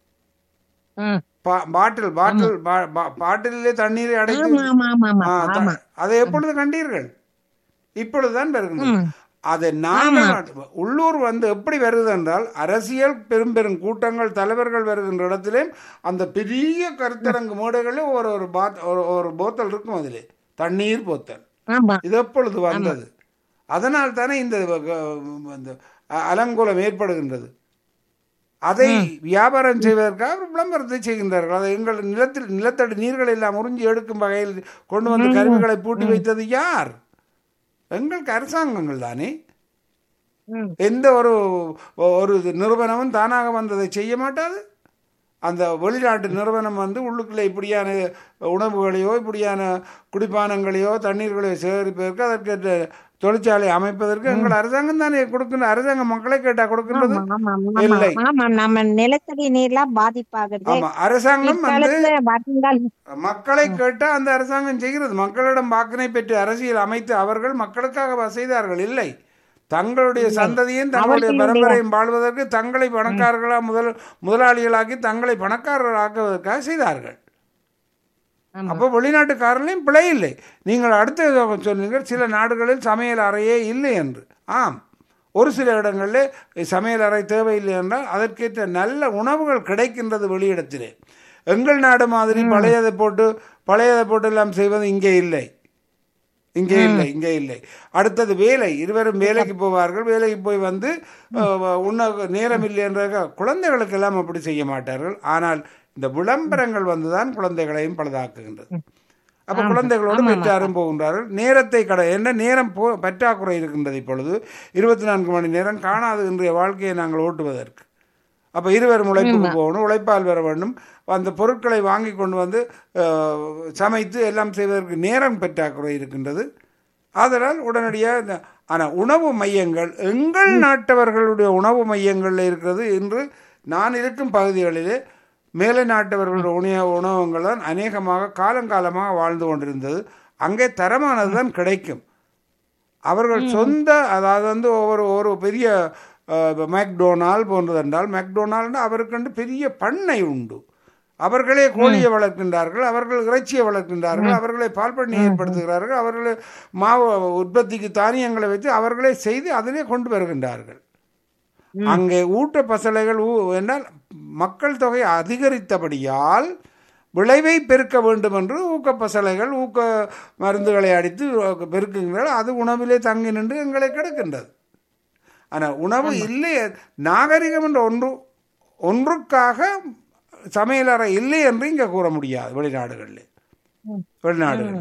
ம்.
பாட்டில் பாட்டில் பாட்டிலே தண்ணீரை அடைத்து
ஆமா ஆமா ஆமா ஆமா
ஆ, த-
ஆமா
அதை எப்பொழுது கண்டீர்கள் இப்பொழுதுதான் வருகின்றது அது நாங்கள் உள்ளூர் வந்து எப்படி வருது என்றால் அரசியல் பெரும் பெரும் கூட்டங்கள் தலைவர்கள் வருகின்ற இடத்திலே அந்த பெரிய கருத்தரங்கு மேடைகளில் ஒரு ஒரு பாத் ஒரு ஒரு போத்தல் இருக்கும் அதிலே தண்ணீர் போத்தல்
ஆமா
இது எப்பொழுது வந்தது அதனால் தானே இந்த வ- இந்த அ- அலங்கோலம் ஏற்படுகின்றது அதை வியாபாரம் செய்வதற்காக விளம்பரத்தை செய்கின்றார்கள் அதை எங்கள் நிலத்தில் நிலத்தடி நீர்களை எல்லாம் உறிஞ்சி எடுக்கும் வகையில் கொண்டு வந்து கருவிகளை பூட்டி வைத்தது யார் எங்களுக்கு அரசாங்கங்கள் தானே
ம்.
எந்த ஒரு ஒரு நிறுவனமும் தானாக வந்ததை செய்ய மாட்டாது அந்த வெளிநாட்டு நிறுவனம் வந்து உள்ளுக்குள்ளே இப்படியான உணவுகளையோ இப்படியான குடிப்பானங்களையோ தண்ணீர்களையோ சேகரிப்பதற்கு அதற்கு தொழிற்சாலை அமைப்பதற்கு எங்கள் அரசாங்கம் தானே கொடுக்கின்ற அரசாங்கம் மக்களை கேட்டா கொடுக்கின்றது
ஆமா ஆமா ஆமா
இல்லை.
ஆமா நம்ம நிலத்தடி நீர்லாம் பாதிப்பாகுது
ஆமா அரசாங்கம் வந்து
இக்காலத்துல பாத்தீங்கள்
மக்களை கேட்டா அந்த அரசாங்கம் செய்கிறது மக்களிடம் வாக்கினை பெற்று அரசியல் அமைத்து அவர்கள் மக்களுக்காக செய்தார்கள் இல்லை தங்களுடைய சந்ததியும் தங்களுடைய
அவர்களுடைய-
பரம்பரையும் வாழ்வதற்கு தங்களை பணக்காரர்களா முதல் முதலாளிகளாக்கி தங்களை பணக்காரர்களாக்குவதற்காக செய்தார்கள்
ஆமா.
அப்போ வெளிநாட்டுக்காரர்களையும் பிழை இல்லை நீங்கள் அடுத்த சொன்னீர்கள் சில நாடுகளில் சமையல் அறையே இல்லை என்று ஆம் ஒரு சில இடங்களில் சமையல் அறை தேவையில்லை என்றால் அதற்கேற்ற நல்ல உணவுகள் கிடைக்கின்றது வெளியிடத்திலே எங்கள் நாடு மாதிரி பழையதை போட்டு பழையதை போட்டு எல்லாம் செய்வது இங்கே இல்லை இங்கே இல்லை இங்கே இல்லை அடுத்தது வேலை இருவரும் வேலைக்கு போவார்கள் வேலைக்கு போய் வந்து அஹ், உண்ண நேரம் இல்லை என்ற குழந்தைகளுக்கு எல்லாம் அப்படி செய்ய மாட்டார்கள் ஆனால் இந்த விளம்பரங்கள் வந்துதான் குழந்தைகளையும் பழுதாக்குகின்றது அப்ப குழந்தைகளோடு பெற்றாரும் போகின்றார்கள் நேரத்தை கடை என்ன நேரம் போ பற்றாக்குறை இருக்கின்றது இப்பொழுது இருபத்தி நான்கு மணி நேரம் காணாது இன்றைய வாழ்க்கையை நாங்கள் ஓட்டுவதற்கு அப்போ இருவரும் உழைப்புக்கு போகணும் உழைப்பால் வர வேண்டும் அந்த பொருட்களை வாங்கி கொண்டு வந்து அஹ், சமைத்து எல்லாம் செய்வதற்கு நேரம் பற்றாக்குறை இருக்கின்றது ஆதலால் உடனடியாக ஆனால் உணவு மையங்கள் எங்கள் நாட்டவர்களுடைய உணவு மையங்களில் இருக்கிறது இன்று நான் இருக்கும் பகுதிகளிலே மேலை நாட்டவர்களுடைய உணவு உணவகங்கள் தான் அநேகமாக காலங்காலமாக வாழ்ந்து கொண்டிருந்தது அங்கே தரமானது தான் கிடைக்கும் அவர்கள் சொந்த அதாவது வந்து ஒவ்வொரு ஒரு பெரிய மேக்டோனால் போன்றதென்றால் மேக்டோனால்னா அவருக்கென்று பெரிய பண்ணை உண்டு அவர்களே கோழியை வளர்க்கின்றார்கள் அவர்கள் இறைச்சியை வளர்க்கின்றார்கள் அவர்களே பால் பண்ணை ஏற்படுத்துகிறார்கள் அவர்களே மாவு உற்பத்திக்கு தானியங்களை வைத்து அவர்களே செய்து அதிலே கொண்டு வருகின்றார்கள் அங்கே ஊட்ட பசலைகள் ஊ- என்றால் மக்கள் தொகை அதிகரித்தபடியால் விளைவை பெருக்க வேண்டும் என்று ஊக்க பசலைகள் ஊக்க மருந்துகளை அடித்து பெருக்குகிறார்கள் அது உணவிலே தங்கி நின்று எங்களை கிடக்கின்றது ஆனால் உணவு இல்லை நாகரிகம் என்ற ஒன்று ஒன்றுக்காக சமையலறை இல்லை என்று இங்கே கூற முடியாது வெளிநாடுகளில் வெளிநாடுகளில்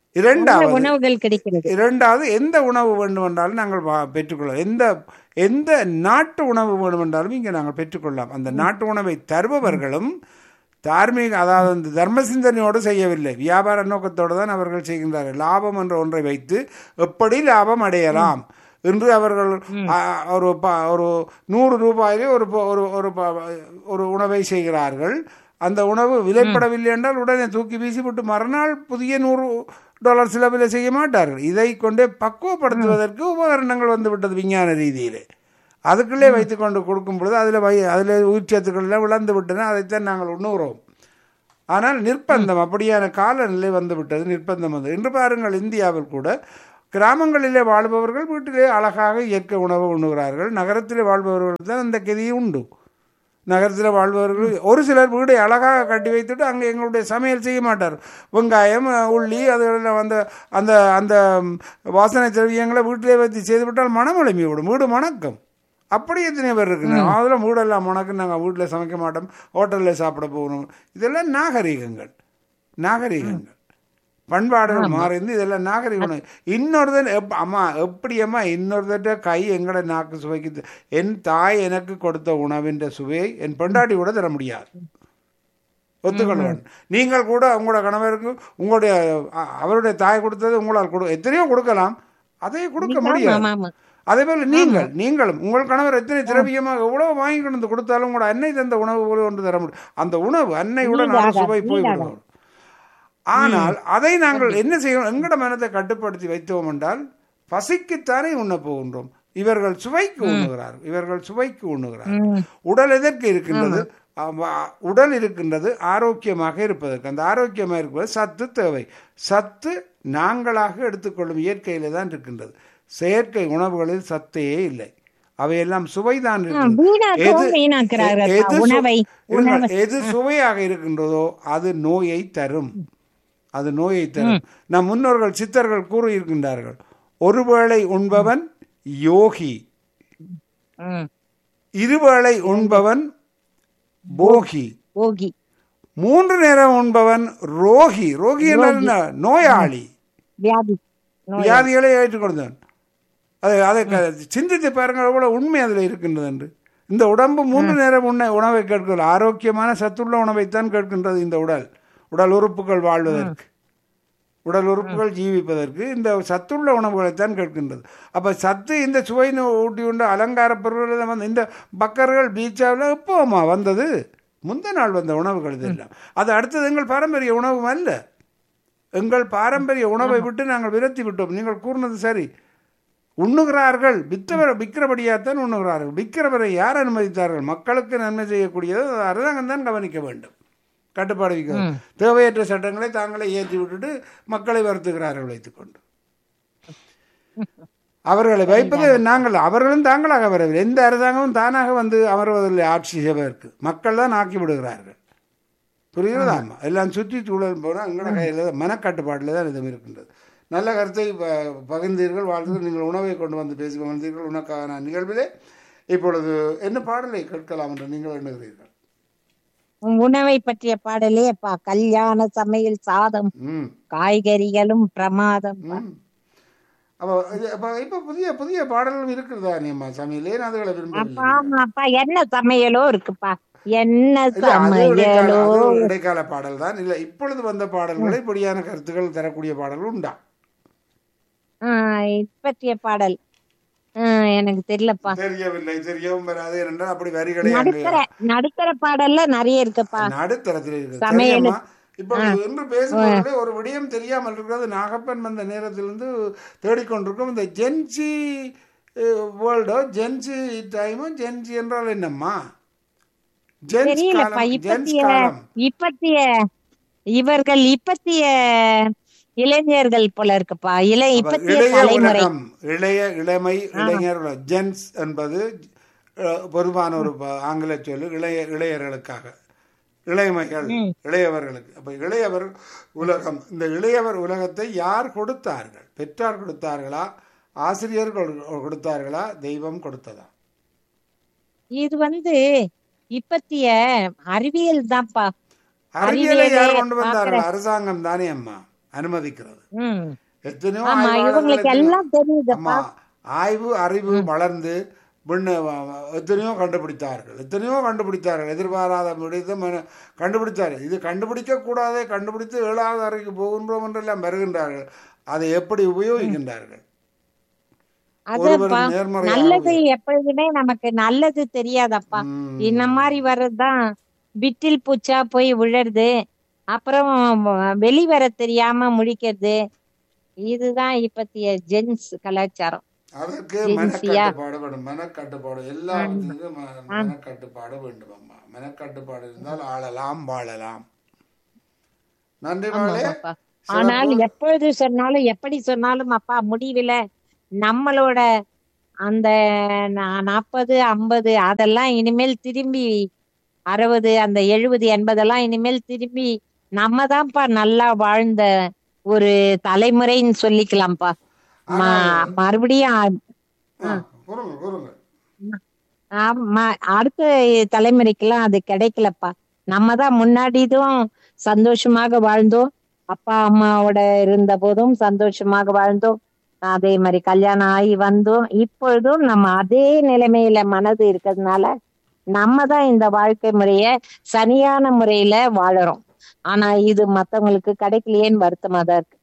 நல்ல
இரண்டாவது
உணவுகள் கிடைக்கிறது
இரண்டாவது எந்த உணவு வேண்டும் என்றாலும் நாங்கள் வா- பெற்றுக்கொள்ளலாம் எந்த எந்த நாட்டு உணவு வேண்டும் என்றாலும் இங்கே நாங்கள் பெற்றுக்கொள்ளலாம் அந்த நாட்டு உணவை தருபவர்களும் தார்மீக அதாவது அந்த தர்ம சிந்தனையோடு செய்யவில்லை வியாபார நோக்கத்தோடு தான் அவர்கள் செய்கின்றார்கள் லாபம் என்ற ஒன்றை வைத்து எப்படி லாபம் அடையலாம் என்று அவர்கள் ஆ, ஒரு ப- ஒரு நூறு ரூபாயிலே ஒரு ப- ஒரு ஒரு ப- ஒரு உணவை செய்கிறார்கள் அந்த உணவு விலைப்படவில்லை என்றால் உடனே தூக்கி வீசிவிட்டு மறுநாள் புதிய நூறு டாலர் செலவில் செய்ய மாட்டார்கள் இதை கொண்டே பக்குவப்படுத்துவதற்கு உபகரணங்கள் வந்து விட்டது விஞ்ஞான ரீதியிலே அதுக்குள்ளே வைத்துக்கொண்டு கொடுக்கும் பொழுது அதில் வை அதில் உயிர்ச்சத்துக்கள் எல்லாம் விளந்து விட்டன அதைத்தான் நாங்கள் உண்ணுகிறோம் ஆனால் நிர்பந்தம் அப்படியான காலநிலை வந்து விட்டது நிர்பந்தம் வந்து இன்று பாருங்கள் இந்தியாவில் கூட கிராமங்களிலே வாழ்பவர்கள் வீட்டிலே அழகாக இயற்கை உணவு உண்ணுகிறார்கள் நகரத்திலே வாழ்பவர்கள் தான் அந்த கதியும் உண்டு நகரத்தில் வாழ்பவர்கள் ஒரு சிலர் வீடை அழகாக கட்டி வைத்துட்டு அங்கே எங்களுடைய சமையல் செய்ய மாட்டார் வெங்காயம் அஹ், உள்ளி அதெல்லாம் அந்த அந்த அந்த ம், வாசனை திரவியங்களை வீட்டிலே வைத்து செய்துவிட்டால் மனம் எழுப்பி விடும் வீடு மணக்கும் அப்படி எத்தனை பேர் இருக்குங்க அதில் வீடெல்லாம் மணக்கு நாங்கள் வீட்டில் சமைக்க மாட்டோம் ஹோட்டலில் சாப்பிட போகணும் இதெல்லாம் நாகரீகங்கள் நாகரீகங்கள் பண்பாடுகள் மாறிந்து இதெல்லாம் நாகரிகம் இன்னொருத்தன் எப் அம்மா எப்படி அம்மா இன்னொருத்தட்ட கை எங்கட நாக்கு சுவைக்குது என் தாய் எனக்கு கொடுத்த உணவின் சுவையை என் பொண்டாட்டி கூட தர முடியாது ஒத்துக்கொள்வேன் நீங்கள் கூட உங்களோட கணவருக்கு உங்களுடைய அ- அவருடைய தாய் கொடுத்தது உங்களால் கொடு எத்தனையோ கொடுக்கலாம் அதை கொடுக்க முடியாது
ஆமா ஆமா
அதே போல நீங்கள் நீங்களும் உங்கள் கணவர் எத்தனை திரவியமாக எவ்வளவு வாங்கி கொண்டு வந்து கொடுத்தாலும் உங்களோட அன்னை தந்த உணவு போல ஒன்று தர முடியும் அந்த உணவு அன்னையுடன் நல்ல
ஈடாகாது,
சுவை போய்
ஈடாகாது.
விடுவோம் ஆனால் அதை நாங்கள் என்ன செய்யணும் எங்கட மனத்தை கட்டுப்படுத்தி வைத்தோம் என்றால் பசிக்குத்தானே உண்ண போகின்றோம் இவர்கள் சுவைக்கு உண்ணுகிறார்கள் இவர்கள் சுவைக்கு உண்ணுகிறார்கள் உடல் எதற்கு இருக்கின்றது அவ- உடல் இருக்கின்றது ஆரோக்கியமாக இருப்பதற்கு அந்த ஆரோக்கியமாக இருப்பது சத்து தேவை சத்து நாங்களாக எடுத்துக்கொள்ளும் இயற்கையில தான் இருக்கின்றது செயற்கை உணவுகளில் சத்தே இல்லை அவையெல்லாம் சுவைதான் இருக்கிறது
வீணாக்கவும் வீணாக்குறார்கள்
எது சு-
உணவை
இருங்க,
உணவை
எது சுவையாக இருக்கின்றதோ அது நோயை தரும் அது நோயை தரும் நம் முன்னோர்கள் சித்தர்கள் கூறியிருக்கின்றார்கள் ஒருவேளை உண்பவன் யோகி
ம்,
இருவேளை உண்பவன் போகி
போகி
மூன்று நேரம் உண்பவன் ரோகி ரோகி என்றால் என்ன? நோயாளி
வியாதி நோய்.
வியாதிகளை ஏற்றுக்கொண்டவன் அதை அதை க- சிந்தித்து பாருங்கள் எவ்வளவு உண்மை அதில் இருக்கின்றது என்று இந்த உடம்பு மூன்று நேரம் உண்ண உணவை கேட்கிறது ஆரோக்கியமான சத்துள்ள உணவைத்தான் கேட்கின்றது இந்த உடல் உடல் உறுப்புகள் வாழ்வதற்கு உடல் உறுப்புகள் ஜீவிப்பதற்கு இந்த சத்துள்ள உணவுகளைத்தான் கேட்கின்றது அப்போ சத்து இந்த சுவை நு- ஊட்டி உண்டு அலங்கார பொருள்கள் வந்து இந்த பக்கர்கள் பீச்சாவில் எப்போம்மா வந்தது முந்த நாள் வந்த உணவுகள் இதெல்லாம் அது அடுத்தது எங்கள் பாரம்பரிய உணவும் அல்ல எங்கள் பாரம்பரிய உணவை விட்டு நாங்கள் விரத்தி விட்டோம் நீங்கள் கூறினது சரி உண்ணுகிறார்கள் வித்தவர் விற்கிறபடியாகத்தான் உண்ணுகிறார்கள் விற்கிறவரை யார் அனுமதித்தார்கள் மக்களுக்கு நன்மை செய்யக்கூடியது அது அரசாங்கம் தான் கவனிக்க வேண்டும் கட்டுப்பாடு விற்கிறது தேவையற்ற சட்டங்களை தாங்களே ஏற்றி விட்டுட்டு மக்களை வருத்துகிறார்கள் வைத்துக்கொண்டு அவர்களை வைப்பது நாங்கள் அவர்களும் தாங்களாக வரவில்லை எந்த அரசாங்கமும் தானாக வந்து அமர்வதில்லை ஆட்சி செய்வதற்கு மக்கள் தான் ஆக்கி விடுகிறார்கள் புரிகிறதா ஆமா எல்லாம் சுற்றி சூழல் போனால் எங்களோட கையில் மனக்கட்டுப்பாட்டில் தான் இதுவும் இருக்கின்றது நல்ல கருத்தை ப- பகிர்ந்தீர்கள் வாழ்த்து நீங்கள் உணவை கொண்டு வந்து பேசி வந்தீர்கள் உனக்கான நிகழ்விலே இப்பொழுது என்ன பாடலை கேட்கலாம் என்று நீங்கள் எண்ணுகிறீர்கள்
உணவை பற்றிய பாடலே அப்பா கல்யாண சமையல் சாதம்
ம்
காய்கறிகளும் பிரமாதம்
ம் அப்போ இது- அப்போ இப்போ புதிய புதிய பாடல்களும் இருக்கிறதா நீம்மா சமையலே நான் அதுகளை
அப்பா
விரும்பவில்லை
ஆமாப்பா என்ன சமையலோ இருக்குப்பா என்ன
இல்ல, அது இடைக்கால
சமையலோ
அது ஒரு இடைக்கால பாடல் தான் இல்லை இப்பொழுது வந்த பாடல்களை இப்படியான கருத்துக்கள் தரக்கூடிய பாடல்கள் உண்டா
ஆஹ் இது பற்றிய பாடல் ஆஹ் எனக்கு தெரியலப்பா
தெரியவில்லை தெரியவும் வராது என்றால் அப்படி வரிகளை அங்கே
நடுத்தர நடுத்தர பாடல்ல நிறைய இருக்குப்பா
நடுத்தரத்தில் இருக்கு
சமையல்.
சரியம்மா இப்பொழுது இன்று பேசும்போது ஒரு விடயம் தெரியாமல் இருக்கிறது நாகப்பன் வந்த நேரத்திலிருந்து தேடிக்கொண்டிருக்கும் இந்த ஜென்சி வேர்ல்டோ ஜென்சி டைமோ ஜென்சி என்றால் என்னம்மா ஜென்ஸ்
தெரியலப்பா
காலம் ஜென்ஸ்
இப்பத்திய
காலம்
இப்பத்திய இவர்கள் இப்பத்திய இளைஞர்கள் போல இருக்குப்பா இளை
அப்ப
இப்பத்திய
இளைய
தலைமுறை
உலகம் இளைய இளமை இளைஞர் ஜென்ஸ் என்பது அஹ், பொதுவான ஒரு ப- ஆங்கில சொல்லு இளைய இளையர்களுக்காக இளையமைகள் இளையவர்களுக்கு அப்ப இளையவர் உலகம் இந்த இளையவர் உலகத்தை யார் கொடுத்தார்கள் பெற்றார் கொடுத்தார்களா ஆசிரியர்கள் கொடுத்தார்களா தெய்வம் கொடுத்ததா
இது வந்து இப்பத்திய அறிவியல் தான்ப்பா
அறிவியலை யார்
அறிவியலே
கொண்டு வந்தார்கள்
பார்க்கிற-
அரசாங்கம் தானே அம்மா அனுமதிக்கிறது
ம்
எத்தனையோ
ஆமா
ஆய்வாளர்கள்
இவங்களுக்கு
எத்தனையோ-
எல்லாம் தெரியுதுப்பா
ஆமா ஆய்வு அறிவு வளர்ந்து விண்ண எத்தனையோ கண்டுபிடித்தார்கள் எத்தனையோ கண்டுபிடித்தார்கள் எதிர்பாராத விடயத்தை மன- கண்டுபிடித்தார்கள் இது கண்டுபிடிக்க கூடாதே கண்டுபிடித்து ஏழாவது அறைக்கு போகின்றோம் என்றெல்லாம் வருகின்றார்கள் அதை எப்படி உபயோகிக்கின்றார்கள்
அதப்பா
ஒருவர் நேர்மறையாக
நல்லது எப்பொழுதுமே நமக்கு நல்லது தெரியாதப்பா
ம்.
இந்த மாதிரி வர்றதுதான் விட்டில் பூச்சா போய் விழறது அப்புறம் வெளி வர தெரியாம முழிக்கிறது இதுதான் இப்பத்திய ஜென்ஸ் கலாச்சாரம்
அதற்கு
ஜென்சியா?
மனக்கட்டுப்பாடு வேண்டும் மனக்கட்டுப்பாடு எல்லாவற்றிலும் ம- மனக்கட்டுப்பாடு வேண்டும் அம்மா மனக்கட்டுப்பாடு இருந்தால் ஆளலாம் வாழலாம் நன்றி மகளே
ஆமாப்பா ஆனால் எப்பொழுது சொன்னாலும் எப்படி சொன்னாலும் அப்பா முடிவுல நம்மளோட அந்த நாற்பது ஐம்பது அதெல்லாம் இனிமேல் திரும்பி அறுபது அந்த எழுபது எண்பதெல்லாம் இனிமேல் திரும்பி நம்ம தான்ப்பா நல்லா வாழ்ந்த ஒரு தலைமுறைன்னு சொல்லிக்கலாம்ப்பா ம- மறுபடியும்
ஆ, கூறுங்க கூறுங்க
ஆமா, அடுத்த தலைமுறைக்கெல்லாம் அது கிடைக்கலப்பா நம்ம தான் முன்னாடிதும் சந்தோஷமாக வாழ்ந்தோம் அப்பா அம்மாவோட இருந்த போதும் சந்தோஷமாக வாழ்ந்தோம் அதே மாதிரி கல்யாணம் ஆகி வந்தோம் இப்பொழுதும் நம்ம அதே நிலைமையில மனது இருக்கிறதுனால நம்ம தான் இந்த வாழ்க்கை முறைய சரியான முறையில வாழறோம் ஆனா இது மத்தவங்களுக்கு கிடைக்கலையேன்னு வருத்தமா தான் இருக்கு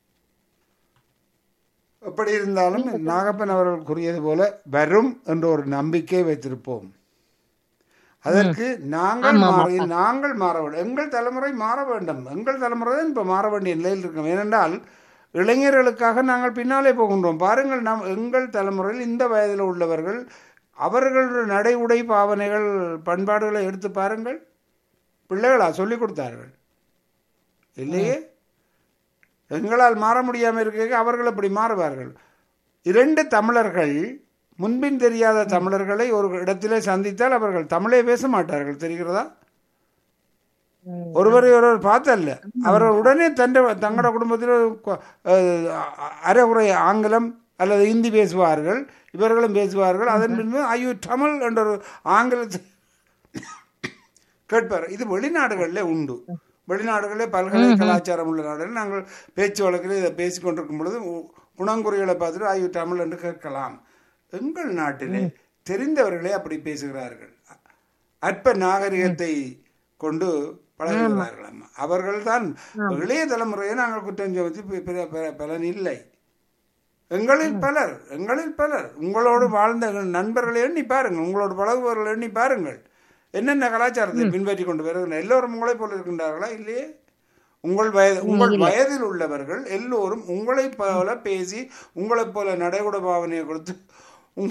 எப்படி இருந்தாலும் நாகப்பன் அவர்கள் கூறியது போல வரும் என்ற ஒரு நம்பிக்கை வைத்திருப்போம் அதற்கு நாங்கள்
ஆமாம்,
மாறி நாங்கள் மாற வேண்டும் எங்கள் தலைமுறை மாற வேண்டும் எங்கள் தலைமுறை தான் இப்போ மாற வேண்டிய நிலையில் இருக்கோம் ஏனென்றால் இளைஞர்களுக்காக நாங்கள் பின்னாலே போகின்றோம் பாருங்கள் நாம் எங்கள் தலைமுறையில் இந்த வயதில் உள்ளவர்கள் அவர்கள் நடை உடை பாவனைகள் பண்பாடுகளை எடுத்து பாருங்கள் பிள்ளைகளா சொல்லிக் கொடுத்தார்கள் இல்லையே எங்களால் மாற முடியாமல் இருக்க அவர்கள் அப்படி மாறுவார்கள் இரண்டு தமிழர்கள் முன்பின் தெரியாத தமிழர்களை ஒரு இடத்திலே சந்தித்தால் அவர்கள் தமிழே பேச மாட்டார்கள் தெரிகிறதா ஒருவரை ஒருவர் பார்த்தல்ல அவர்கள் உடனே தண்ட தங்களோட குடும்பத்தில் கொ- அஹ், அரைகுறை ஆங்கிலம் அல்லது ஹிந்தி பேசுவார்கள் இவர்களும் பேசுவார்கள் அதன் பின்பு ஐயோ தமிழ் என்ற ஒரு ஆங்கிலத்தை கேட்பார் இது வெளிநாடுகளில் உண்டு வெளிநாடுகளில் பல்கலை கலாச்சாரம் உள்ள நாடுகளில் நாங்கள் பேச்சு வழக்கில் இதை பேசிக் கொண்டிருக்கும் பொழுது உ- உணங்குறிகளை பார்த்துட்டு ஐயோ தமிழ் என்று கேட்கலாம் எங்கள் நாட்டிலே தெரிந்தவர்களே அப்படி பேசுகிறார்கள் அற்ப நாகரிகத்தை கொண்டு பழகுகிறார்கள் அம்மா அவர்கள்தான் இளைய தலைமுறையை நாங்கள் குற்றம் சுமத்தி பி- பிற- பிற- பலன் இல்லை எங்களில் பலர் எங்களில் பலர் உங்களோடு வாழ்ந்த எங்கள் நண்பர்களை எண்ணி பாருங்கள் உங்களோடு பழகுபவர்களை எண்ணி பாருங்கள் என்னென்ன கலாச்சாரத்தை பின்பற்றி கொண்டு வருகின்றனர் எல்லோரும் உங்களை போல இருக்கின்றார்களா இல்லையே உங்கள் வயது உங்கள் வயதில் உள்ளவர்கள் எல்லோரும் உங்களைப் போல பேசி உங்களைப் போல நடைமுறை பாவனையை கொடுத்து உங்க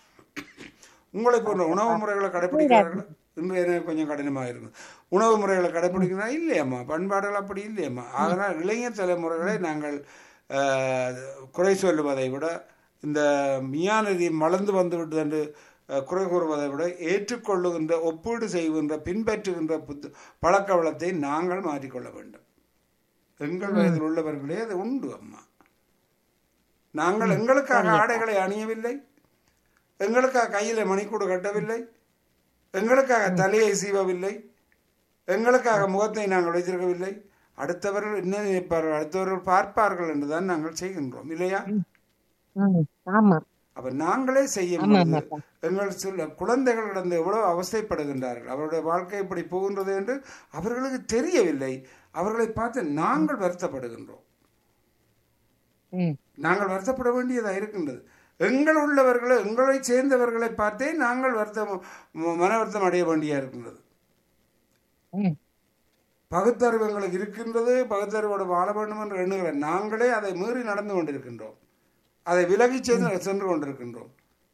உங்களை போன்ற உணவு முறைகளை கடைபிடிக்கிறார்கள் இன்று எனக்கு கொஞ்சம் கடினமாக இருக்கும் உணவு முறைகளை கடைபிடிக்கிறா இல்லையம்மா பண்பாடுகள் அப்படி இல்லையம்மா அதனால் இளைஞர் தலைமுறைகளை நாங்கள் ஆஹ், குறை சொல்லுவதை விட இந்த மியானதி மலர்ந்து வந்து விட்டது என்று அஹ், குறை கூறுவதை விட ஏற்றுக்கொள்ளுகின்ற ஒப்பீடு செய்கின்ற பின்பற்றுகின்ற புத்து பழக்க வளத்தை நாங்கள் மாற்றிக்கொள்ள வேண்டும் எங்கள் வயதில் உள்ளவர்களே அது உண்டு அம்மா நாங்கள் எங்களுக்காக ஆடைகளை அணியவில்லை எங்களுக்காக கையில் மணிக்கூடு கட்டவில்லை எங்களுக்காக தலையை சீவவில்லை எங்களுக்காக முகத்தை நாங்கள் வைத்திருக்கவில்லை அடுத்தவர்கள் என்ன நினைப்பார்கள் அடுத்தவர்கள் பார்ப்பார்கள் என்றுதான் நாங்கள் செய்கின்றோம் இல்லையா
ம், ஆமா
அப்ப நாங்களே செய்யும்
ஆமா,
பொழுது
ஆமாப்பா.
எங்கள் சில குழந்தைகள் கடந்து எவ்வளவு அவஸ்தைப்படுகின்றார்கள் அவருடைய வாழ்க்கை இப்படி போகின்றது என்று அவர்களுக்கு தெரியவில்லை அவர்களை பார்த்து நாங்கள் வருத்தப்படுகின்றோம்
ம்,
நாங்கள் வருத்தப்பட வேண்டியதாக இருக்கின்றது எங்கள் உள்ளவர்களை எங்களை சேர்ந்தவர்களை பார்த்தே நாங்கள் வருத்தம் ம- மன வருத்தம் அடைய வேண்டியா இருக்கின்றது
ம்.
பகுத்தறிவு எங்களுக்கு இருக்கின்றது பகுத்தறிவோடு வாழ வேண்டும் என்று எண்ணுகிற நாங்களே அதை மீறி நடந்து கொண்டிருக்கின்றோம் அதை விலகி சென்று சென்று கொண்டிருக்கின்றோம்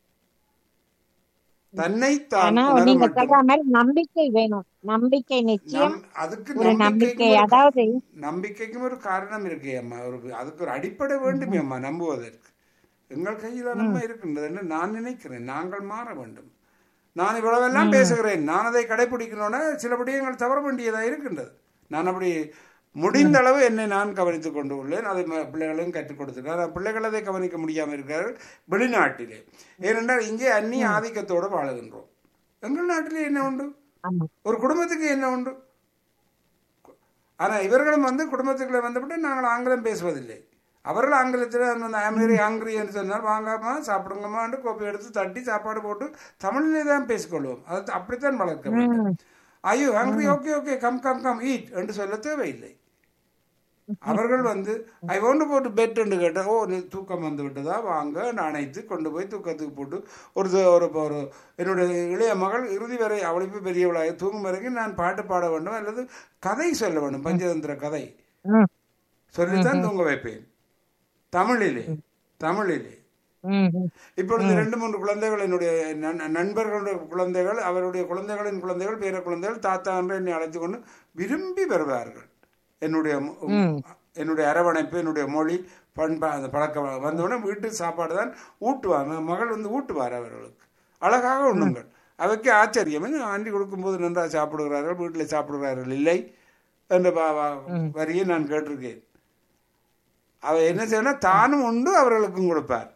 தன்னை தான்
ஆனா
உணர
நீங்க
மட்டும்.
சொல்ற மாதிரி நம்பிக்கை வேணும் நம்பிக்கை நிச்சயம்
நம்- அதுக்கு
ஒரு நம்பிக்கை
நம்பிக்கைக்கும் ஒரு
அதாவது
நம்பிக்கைக்கும் ஒரு காரணம் இருக்கே அம்மா ஒரு அதுக்கு ஒரு அடிப்படை வேண்டுமே அம்மா நம்புவதற்கு எங்கள் கையில் நம்ம இருக்கின்றது என்று நான் நினைக்கிறேன் நாங்கள் மாற வேண்டும் நான் இவ்வளவெல்லாம் பேசுகிறேன் நான் அதை கடைபிடிக்கணும்னா சில விடயங்கள் தவற வேண்டியதாக இருக்கின்றது நான் அப்படி முடிந்த அளவு என்னை நான் கவனித்துக் கொண்டு உள்ளேன் அதை ம- பிள்ளைகளும் கற்றுக் கொடுத்துருக்கார் ஆனால் பிள்ளைகள் அதை கவனிக்க முடியாமல் இருக்கிறார்கள் வெளிநாட்டிலே ஏனென்றால் இங்கே அந்நிய ஆதிக்கத்தோடு வாழுகின்றோம் எங்கள் நாட்டிலே என்ன உண்டு
ஆமா
ஒரு குடும்பத்துக்கு என்ன உண்டு ஆனால் இவர்களும் வந்து குடும்பத்துக்குள்ளே வந்துவிட்டு நாங்கள் ஆங்கிலம் பேசுவதில்லை அவர்கள் ஆங்கிலத்தில் அந்த அமெரி ஆங்கிரி என்று சொன்னால் வாங்காமா சாப்பிடுங்கம்மான்னு கோப்பை எடுத்து தட்டி சாப்பாடு போட்டு தமிழிலே தான் பேசிக்கொள்வோம் அது அப்படித்தான் வளர்க்க வேண்டும் ஐயோ hungry okay okay come come come eat என்று சொல்ல தேவையில்லை அவர்கள் வந்து ஐ வாண்ட் போட்டு பெட் என்று கேட்டால் ஓ நீ தூக்கம் வந்து விட்டதா வாங்க நான் அணைத்து கொண்டு போய் தூக்கத்துக்கு போட்டு ஒரு து- ஒரு ஒரு என்னுடைய இளைய மகள் இறுதி வரை அவளுக்கு பெரியவளாக தூங்கும் வரைக்கும் நான் பாட்டு பாட வேண்டும் அல்லது கதை சொல்ல வேண்டும் பஞ்சதந்திர கதை
ம்,
சொல்லித்தான் தூங்க வைப்பேன் தமிழிலே தமிழிலே
ம், ம்.
இப்பொழுது ரெண்டு மூன்று குழந்தைகள் என்னுடைய நண்- நண்பர்களுடைய குழந்தைகள் அவருடைய குழந்தைகளின் குழந்தைகள் பேர குழந்தைகள் தாத்தா என்று என்னை அழைத்து கொண்டு விரும்பி வருவார்கள் என்னுடைய மு- என்னுடைய அரவணைப்பு என்னுடைய மொழி பண்பா அந்த பழக்க வழ- வந்தவுடனே வீட்டு சாப்பாடு தான் ஊட்டுவாங்க மகள் வந்து ஊட்டுவார் அவர்களுக்கு அழகாக உண்ணுங்கள் அவைக்கு ஆச்சரியம் என்ன ஆண்டி கொடுக்கும்போது நன்றாக சாப்பிடுகிறார்கள் வீட்டில் சாப்பிடுகிறார்கள் இல்லை என்ற ப- வ- வரியை நான் கேட்டிருக்கேன் அவ என்ன செய்யணும் தானும் உண்டு அவர்களுக்கும் கொடுப்பார்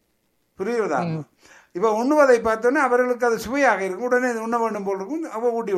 புரியுறதா இப்ப உண்ணுவதை பார்த்தோன்னே அவர்களுக்கு அது சுவையாக இருக்கும் உடனே இது உண்ண வேண்டும் போல் இருக்கும் அவ ஊட்டி